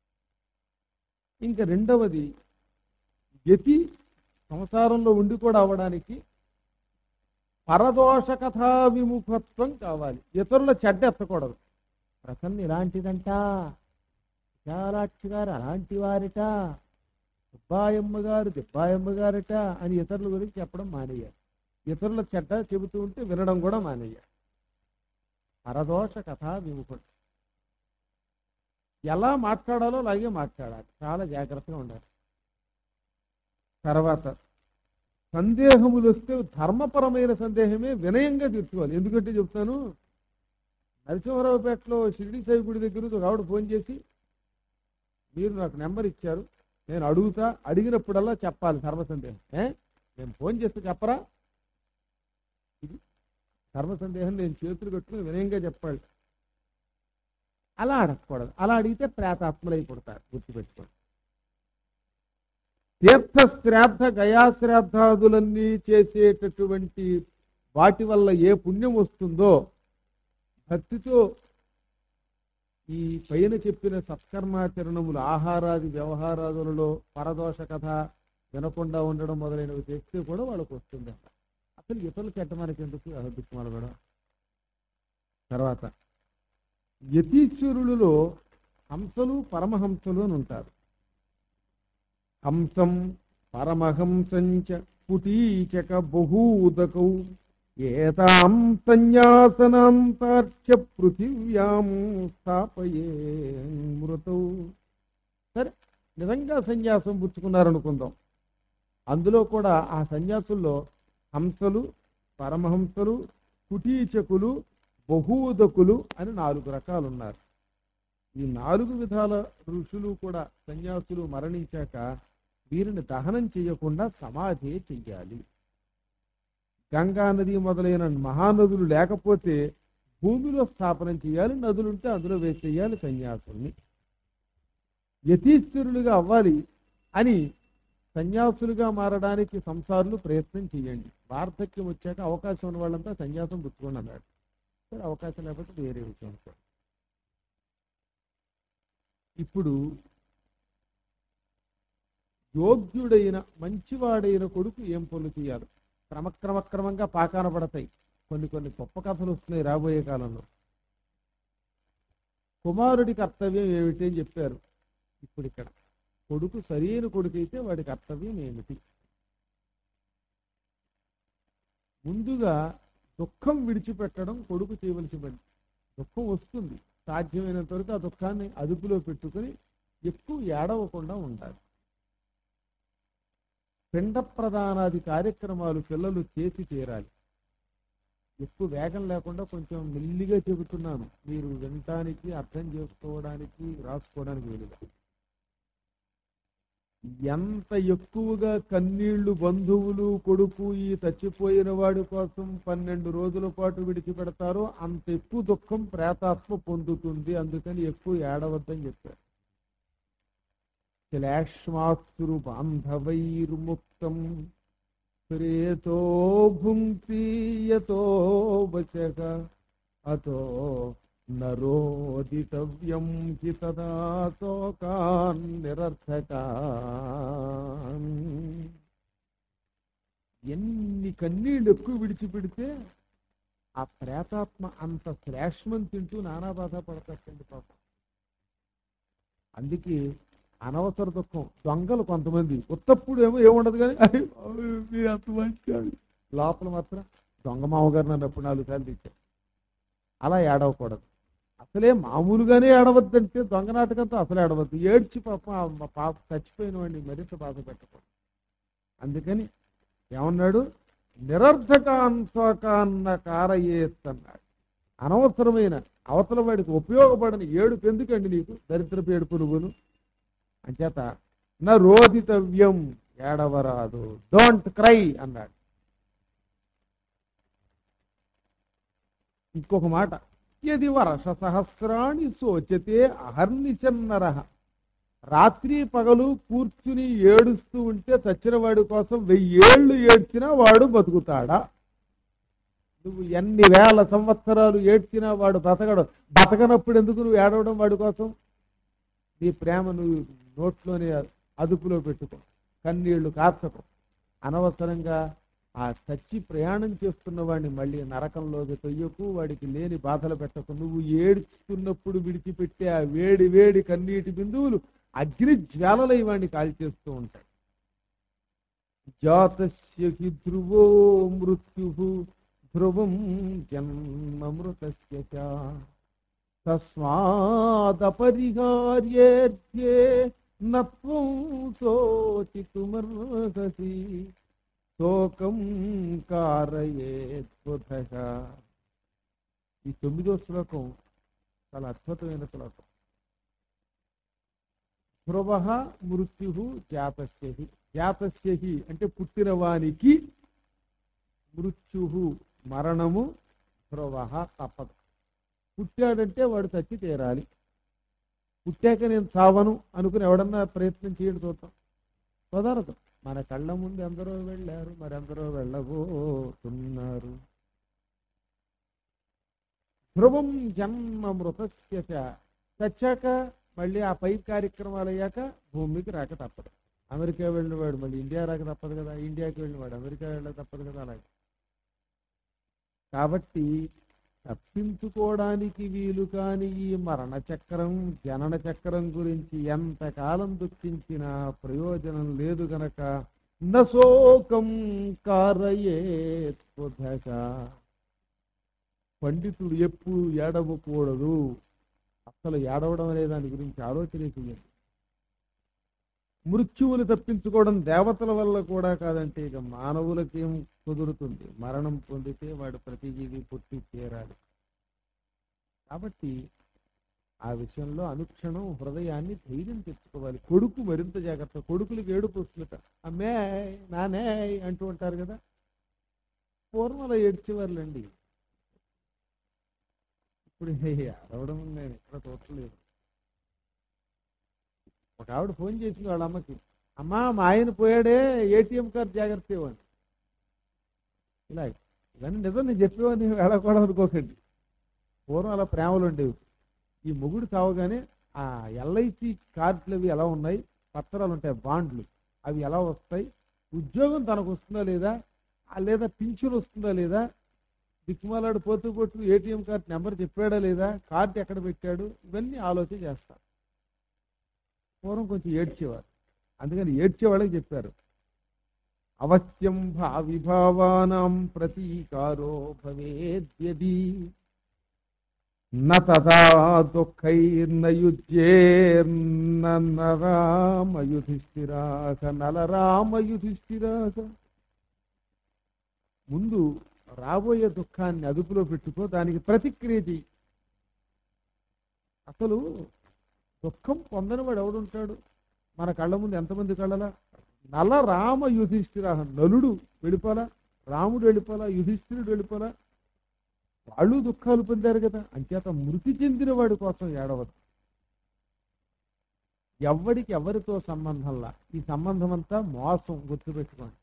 ఇంకా రెండవది యతి సంసారంలో ఉండి కూడా అవ్వడానికి పరదోష కథా విముఖత్వం కావాలి ఇతరుల చెడ్డ ఎత్తకూడదు ప్రసన్న ఇలాంటిదంట విశాలాక్షి గారు అలాంటి వారిట సుబ్బాయమ్మ గారు దిబ్బాయమ్మ గారట అని ఇతరుల గురించి చెప్పడం మానేయాలి ఇతరుల చెడ్డ చెబుతూ ఉంటే వినడం కూడా మానేయాలి పరదోష కథా విముఖుడు ఎలా మాట్లాడాలో అలాగే మాట్లాడాలి చాలా జాగ్రత్తగా ఉండాలి తర్వాత సందేహములు వస్తే ధర్మపరమైన సందేహమే వినయంగా తీర్చుకోవాలి ఎందుకంటే చెప్తాను నరసింహరావుపేటలో షిరిడి సాయి గుడి దగ్గర ఒక ఆవిడ ఫోన్ చేసి మీరు నాకు నెంబర్ ఇచ్చారు నేను అడుగుతా అడిగినప్పుడల్లా చెప్పాలి ధర్మ సందేహం ఏ నేను ఫోన్ చేస్తే చెప్పరా ఇది ధర్మ సందేహం నేను చేతులు కట్టుకుని వినయంగా చెప్పాలి అలా అడగకూడదు అలా అడిగితే ప్రేతాత్మలై పుడతారు గుర్తుపెట్టుకోండి తీర్థ శ్రాద్ధ గయా శ్రాద్ధాదులన్నీ చేసేటటువంటి వాటి వల్ల ఏ పుణ్యం వస్తుందో భక్తితో ఈ పైన చెప్పిన సత్కర్మాచరణములు ఆహారాది వ్యవహారాదులలో పరదోష కథ వినకుండా ఉండడం మొదలైనవి చేస్తే కూడా వాళ్ళకు వస్తుంది అసలు ఇతరులు చెడ్డ మనకి ఎందుకు అసలు కూడా తర్వాత యతీశ్వరులలో హంసలు పరమహంసలు అని ఉంటారు హంసం పరమహంసంచ పుటీచక బహూదకౌ ఏతాం సన్యాసనాంతార్చ పృథివ్యాం స్థాపయే మృతౌ సరే నిజంగా సన్యాసం పుచ్చుకున్నారనుకుందాం అందులో కూడా ఆ సన్యాసుల్లో హంసలు పరమహంసలు కుటీచకులు బహూదకులు అని నాలుగు రకాలు ఉన్నారు ఈ నాలుగు విధాల ఋషులు కూడా సన్యాసులు మరణించాక వీరిని దహనం చేయకుండా సమాధి చెయ్యాలి గంగా నది మొదలైన మహానదులు లేకపోతే భూమిలో స్థాపనం చేయాలి నదులుంటే అందులో వేసేయాలి సన్యాసుల్ని యతీశ్వరులుగా అవ్వాలి అని సన్యాసులుగా మారడానికి సంసారులు ప్రయత్నం చేయండి వార్ధక్యం వచ్చాక అవకాశం ఉన్న వాళ్ళంతా సన్యాసం పుచ్చుకోండి అన్నాడు సరే అవకాశం లేకపోతే వేరే విషయం అనుకో ఇప్పుడు యోగ్యుడైన మంచివాడైన కొడుకు ఏం పనులు చేయాలి క్రమక్రమక్రమంగా పాకాన పడతాయి కొన్ని కొన్ని గొప్ప కథలు వస్తున్నాయి రాబోయే కాలంలో కుమారుడి కర్తవ్యం ఏమిటి అని చెప్పారు ఇప్పుడు ఇక్కడ కొడుకు సరైన కొడుకు అయితే వాడి కర్తవ్యం ఏమిటి ముందుగా దుఃఖం విడిచిపెట్టడం కొడుకు చేయవలసి పని దుఃఖం వస్తుంది సాధ్యమైనంత వరకు ఆ దుఃఖాన్ని అదుపులో పెట్టుకొని ఎక్కువ ఏడవకుండా ఉండాలి పిండ ప్రదానాది కార్యక్రమాలు పిల్లలు చేసి తీరాలి ఎక్కువ వేగం లేకుండా కొంచెం మెల్లిగా చెబుతున్నాను మీరు వినటానికి అర్థం చేసుకోవడానికి రాసుకోవడానికి వీలుగా ఎంత ఎక్కువగా కన్నీళ్లు బంధువులు కొడుకు ఈ చచ్చిపోయిన వాడి కోసం పన్నెండు రోజుల పాటు విడిచిపెడతారో అంత ఎక్కువ దుఃఖం ప్రేతాత్మ పొందుతుంది అందుకని ఎక్కువ ఏడవద్దని చెప్పారు శ్లేష్మాస్తురు బాంధవైర్ముక్తం ప్రేతో భుంక్తి యతో వచక అతో నరోదితవ్యం హి తదా శోకాన్ నిరర్థకాన్ ఎన్ని కన్నీళ్ళు ఎక్కువ విడిచిపెడితే ఆ ప్రేతాత్మ అంత శ్లేష్మం తింటూ నానా బాధ పడతాడండి పాపం అందుకే అనవసర దుఃఖం దొంగలు కొంతమంది ఉత్తప్పుడు ఏమో ఏముండదు కానీ "అయ్యో, అయ్యో, మీరు అంత మంచి వాళ్ళు." లోపల మాత్రం దొంగ మామగారు నన్ను ఎప్పుడు నాలుగు సార్లు తెచ్చారు అలా ఏడవకూడదు అసలే మామూలుగానే ఏడవద్దంటే దొంగ నాటకంతో అసలు ఏడవద్దు ఏడ్చి పాప మా పాప చచ్చిపోయిన వాడిని మరింత బాధ పెట్టకూడదు అందుకని ఏమన్నాడు నిరర్ధకాన్సకాన్న కారయేత్ అన్నాడు అనవసరమైన అవతల వాడికి ఉపయోగపడని ఏడుపు ఎందుకండి నీకు దరిద్రపు ఏడుపు నువ్వును అంచేత నా రోధితవ్యం ఏడవరాదు డోంట్ క్రై అన్నాడు ఇంకొక మాట ఇది వర్ష సహస్రాణి సోచతే అహర్నిచన్నర రాత్రి పగలు కూర్చుని ఏడుస్తూ ఉంటే చచ్చిన వాడి కోసం వెయ్యేళ్ళు ఏడ్చినా వాడు బతుకుతాడా నువ్వు ఎన్ని వేల సంవత్సరాలు ఏడ్చినా వాడు బతకడు బతకనప్పుడు ఎందుకు నువ్వు ఏడవడం వాడి కోసం నీ ప్రేమ నువ్వు నోట్లోనే అదుపులో పెట్టుకో కన్నీళ్లు కార్చకో అనవసరంగా ఆ చచ్చి ప్రయాణం చేస్తున్న వాడిని మళ్ళీ నరకంలోకి తొయ్యకు వాడికి లేని బాధలు పెట్టకు నువ్వు ఏడుస్తున్నప్పుడు విడిచిపెట్టే ఆ వేడి వేడి కన్నీటి బిందువులు అగ్ని జ్వాలలై వాడిని కాల్చేస్తూ ఉంటాయి జాతస్య హి ధ్రువో మృత్యు ధ్రువం జన్మమృతస్య చ. తస్మాదపరిహార్యేర్ధ్యే నత్వం శోచితుమర్హసి శోకం కారయేద్బుధ ఈ తొమ్మిదో శ్లోకం చాలా అద్భుతమైన శ్లోకం ధ్రువ మృత్యు జాతస్యహి జాతస్యహి అంటే పుట్టిన వానికి మృత్యు మరణము ధ్రువ తప్పదు పుట్టాడంటే వాడు చచ్చి తీరాలి పుట్టాక నేను చావను అనుకుని ఎవడన్నా ప్రయత్నం చేయడం చూద్దాం కుదరదు మన కళ్ళ ముందు ఎందరో వెళ్ళారు మరి ఎందరో వెళ్ళబోతున్నారు ధ్రువం జన్మ మృతస్య చ. చచ్చాక మళ్ళీ ఆ పై కార్యక్రమాలు అయ్యాక భూమికి రాక తప్పదు అమెరికా వెళ్ళినవాడు మళ్ళీ ఇండియా రాక తప్పదు కదా ఇండియాకి వెళ్ళినవాడు అమెరికా వెళ్ళక తప్పదు కదా అలాగే కాబట్టి తప్పించుకోవడానికి వీలు కాని ఈ మరణ చక్రం జనన చక్రం గురించి ఎంతకాలం దుఃఖించినా ప్రయోజనం లేదు గనక నశోకం కారయేత్పుధక పండితుడు ఎప్పుడు ఏడవకూడదు అసలు ఏడవడం అనే దాని గురించి ఆలోచన చేయండి మృత్యువులు తప్పించుకోవడం దేవతల వల్ల కూడా కాదంటే ఇక మానవులకేం కుదురుతుంది మరణం పొందితే వాడు ప్రతి జీవి పుట్టి చేరాలి కాబట్టి ఆ విషయంలో అనుక్షణం హృదయాన్ని ధైర్యం తెచ్చుకోవాలి కొడుకు మరింత జాగ్రత్త కొడుకులకి ఏడుపు వస్తుందట అమ్మే నానే అంటూ ఉంటారు కదా పూర్వం అలా ఏడ్చేవాళ్ళండి ఇప్పుడు అరవడం నేను ఎక్కడ చూడలేదు ఒక ఆవిడ ఫోన్ చేసింది వాళ్ళ అమ్మకి అమ్మా మా ఆయన పోయాడే ఏటీఎం కార్డు జాగ్రత్త ఇవ్వండి ఇలా ఇవన్నీ నిజం నేను చెప్పేవాడిని వెళ్ళకూడదు అనుకోకండి పూర్వం అలా ప్రేమలు ఉండేవి ఈ మొగుడు చావగానే ఆ ఎల్ఐసి కార్డులు అవి ఎలా ఉన్నాయి పత్రాలు ఉంటాయి బాండ్లు అవి ఎలా వస్తాయి ఉద్యోగం తనకు వస్తుందా లేదా ఆ లేదా పింఛన్ వస్తుందా లేదా దిక్కుమాలాడు పోతూ పోతూ ఏటీఎం కార్డు నెంబర్ చెప్పాడా లేదా కార్డు ఎక్కడ పెట్టాడు ఇవన్నీ ఆలోచన చేస్తారు పూర్వం కొంచెం ఏడ్చేవారు అందుకని ఏడ్చేవాళ్ళకి చెప్పారు అవశ్యం భావిభావానాం ప్రతీకారో భవేద్యది న తదా దుఃఖైర్నయుజ్యేర్న నరామయుధిష్ఠిరాక నలరామయుధిష్ఠిరాక ముందు రాబోయే దుఃఖాన్ని అదుపులో పెట్టుకో దానికి ప్రతిక్రియ చెయ్యి అసలు దుఃఖం పొందని వాడు ఎవడుంటాడు మన కళ్ళ ముందు ఎంతమంది కళ్ళలా నల రామ యుధిష్ఠిరా నలుడు వెళ్ళిపోలా రాముడు వెళ్ళిపోలా యుధిష్ఠిరుడు వెళ్ళిపోలా వాళ్ళు దుఃఖాలు పొందారు కదా అంచేత మృతి చెందిన వాడి కోసం ఏడవద్దు ఎవడికి ఎవరితో సంబంధంలా ఈ సంబంధం అంతా మోసం గుర్తుపెట్టుకోండి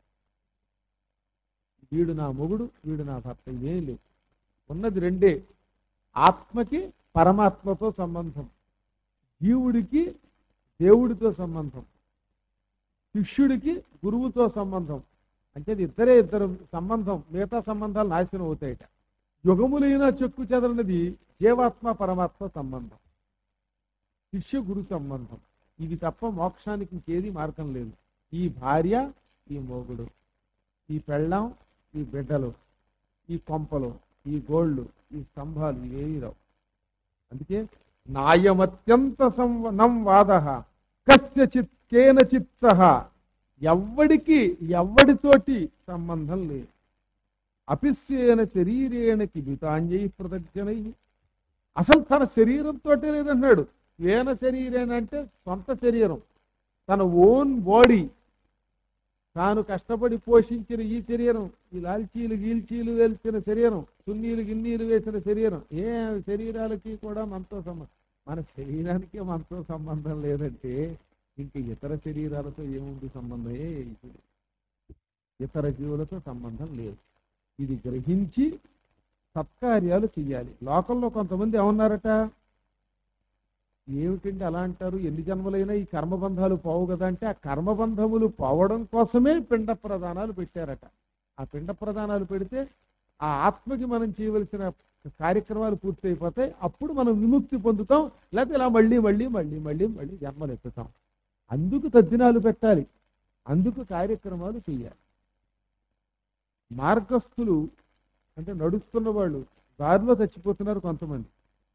వీడు నా మొగుడు వీడు నా భర్త ఇదేం లేదు ఉన్నది రెండే ఆత్మకి పరమాత్మతో సంబంధం జీవుడికి దేవుడితో సంబంధం శిష్యుడికి గురువుతో సంబంధం అంటే ఇది ఇద్దరే ఇద్దరు సంబంధం మిగతా సంబంధాలు నాశనం అవుతాయట యుగములైన చెక్కు చెదరనిది జీవాత్మ పరమాత్మ సంబంధం శిష్య గురు సంబంధం ఇది తప్ప మోక్షానికి ఇంకేది మార్గం లేదు ఈ భార్య ఈ మొగుడు ఈ పెళ్ళాం ఈ బిడ్డలు ఈ కొంపలు ఈ గోళ్ళు ఈ స్తంభాలు ఇవేవి రావు అందుకే నాయమత్యంత సంవనం వాద కస్యచిత్ కేనచిత్ సహా ఎవ్వడికి ఎవ్వడితోటి సంబంధం లేదు అపిస్యేన శరీరేణ కిబితాంజై ప్రదర్శనై అసలు తన శరీరంతో లేదంటున్నాడు వేన శరీరేణ అంటే సొంత శరీరం తన ఓన్ బాడీ తాను కష్టపడి పోషించిన ఈ శరీరం ఈ లాల్చీలు గీల్చీలు వేల్చిన శరీరం సున్నీలు గిన్నీలు వేసిన శరీరం ఏ శరీరాలకి కూడా మనతో సంబంధం మన శరీరానికి మనతో సంబంధం లేదంటే ఇంక ఇతర శరీరాలతో ఏముంది సంబంధం ఏ ఇది. ఇతర జీవులతో సంబంధం లేదు ఇది గ్రహించి సత్కార్యాలు చెయ్యాలి లోకంలో కొంతమంది ఏమన్నారట ఏమిటండి అలా అంటారు ఎన్ని జన్మలైనా ఈ కర్మబంధాలు పోవు కదా అంటే ఆ కర్మబంధములు పోవడం కోసమే పిండ ప్రదానాలు పెట్టారట ఆ పిండ ప్రదానాలు పెడితే ఆ ఆత్మకి మనం చేయవలసిన కార్యక్రమాలు పూర్తయిపోతాయి అప్పుడు మనం విముక్తి పొందుతాం లేకపోతే ఇలా మళ్ళీ మళ్ళీ మళ్ళీ మళ్ళీ మళ్ళీ జన్మలు ఎత్తుతాం అందుకు తద్దినాలు పెట్టాలి అందుకు కార్యక్రమాలు చేయాలి మార్గస్థులు అంటే నడుస్తున్న వాళ్ళు దారిలో చచ్చిపోతున్నారు కొంతమంది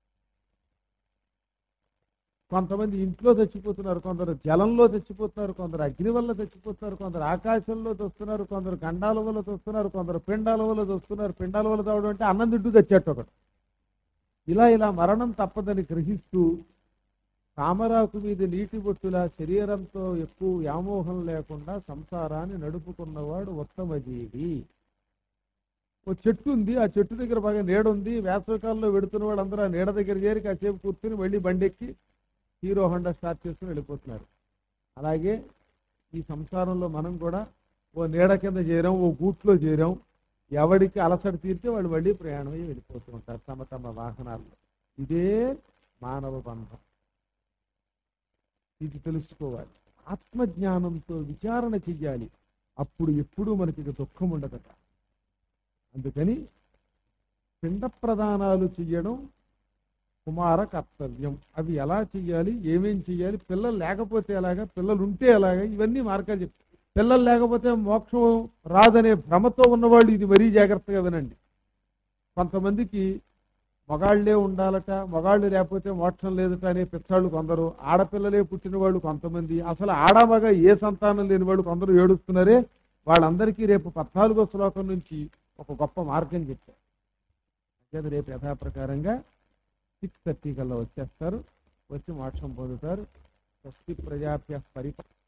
కొంతమంది ఇంట్లో చచ్చిపోతున్నారు కొందరు జలంలో చచ్చిపోతున్నారు కొందరు అగ్ని వల్ల చచ్చిపోతున్నారు కొందరు ఆకాశంలో చూస్తున్నారు కొందరు గండాల వల్ల చూస్తున్నారు కొందరు పిండాల వల్ల చూస్తున్నారు పిండాల వల్ల తావడం అంటే అన్నం తింటూ తెచ్చేట ఒకటి ఇలా ఇలా మరణం తప్పదని గ్రహిస్తూ తామరాకు మీద నీటి బొట్టుల శరీరంతో ఎక్కువ వ్యామోహం లేకుండా సంసారాన్ని నడుపుకున్నవాడు ఉత్తమ జీవి ఓ చెట్టు ఉంది ఆ చెట్టు దగ్గర బాగా నీడ ఉంది వేసవికాలంలో వెడుతున్న వాళ్ళందరూ ఆ నీడ దగ్గర చేరి కాసేపు కూర్చుని మళ్ళీ బండెక్కి హీరో హోండా స్టార్ట్ చేసుకుని వెళ్ళిపోతున్నారు అలాగే ఈ సంసారంలో మనం కూడా ఓ నీడ కింద చేరాం ఓ గూట్లో చేరాం ఎవడికి అలసట తీరితే వాళ్ళు మళ్ళీ ప్రయాణం అయ్యి వెళ్ళిపోతూ ఉంటారు తమ తమ వాహనాల్లో ఇదే మానవ బంధం ఇది తెలుసుకోవాలి ఆత్మజ్ఞానంతో విచారణ చెయ్యాలి అప్పుడు ఎప్పుడూ మనకి ఇక దుఃఖం ఉండదట అందుకని పిండ ప్రదానాలు చెయ్యడం కుమార కర్తవ్యం అవి ఎలా చెయ్యాలి ఏమేం చెయ్యాలి పిల్లలు లేకపోతే ఎలాగా పిల్లలు ఉంటే ఎలాగా ఇవన్నీ మార్గాలు చెప్ పిల్లలు లేకపోతే మోక్షం రాదనే భ్రమతో ఉన్నవాళ్ళు ఇది మరీ జాగ్రత్తగా వినండి కొంతమందికి మగాళ్లే ఉండాలట మగాళ్ళు లేకపోతే మోక్షం లేదట అనే పిచ్చాళ్ళు కొందరు ఆడపిల్లలే పుట్టిన వాళ్ళు కొంతమంది అసలు ఆడమగ ఏ సంతానం లేని వాళ్ళు కొందరు ఏడుస్తున్నారే వాళ్ళందరికీ రేపు పద్నాలుగో శ్లోకం నుంచి ఒక గొప్ప మార్గం చెప్పారు అదే రేపు యథాప్రకారంగా సిక్స్ థర్టీ కల్లా వచ్చేస్తారు వచ్చి మోక్షం పొందుతారు స్వస్తి ప్రజాప్య పరిప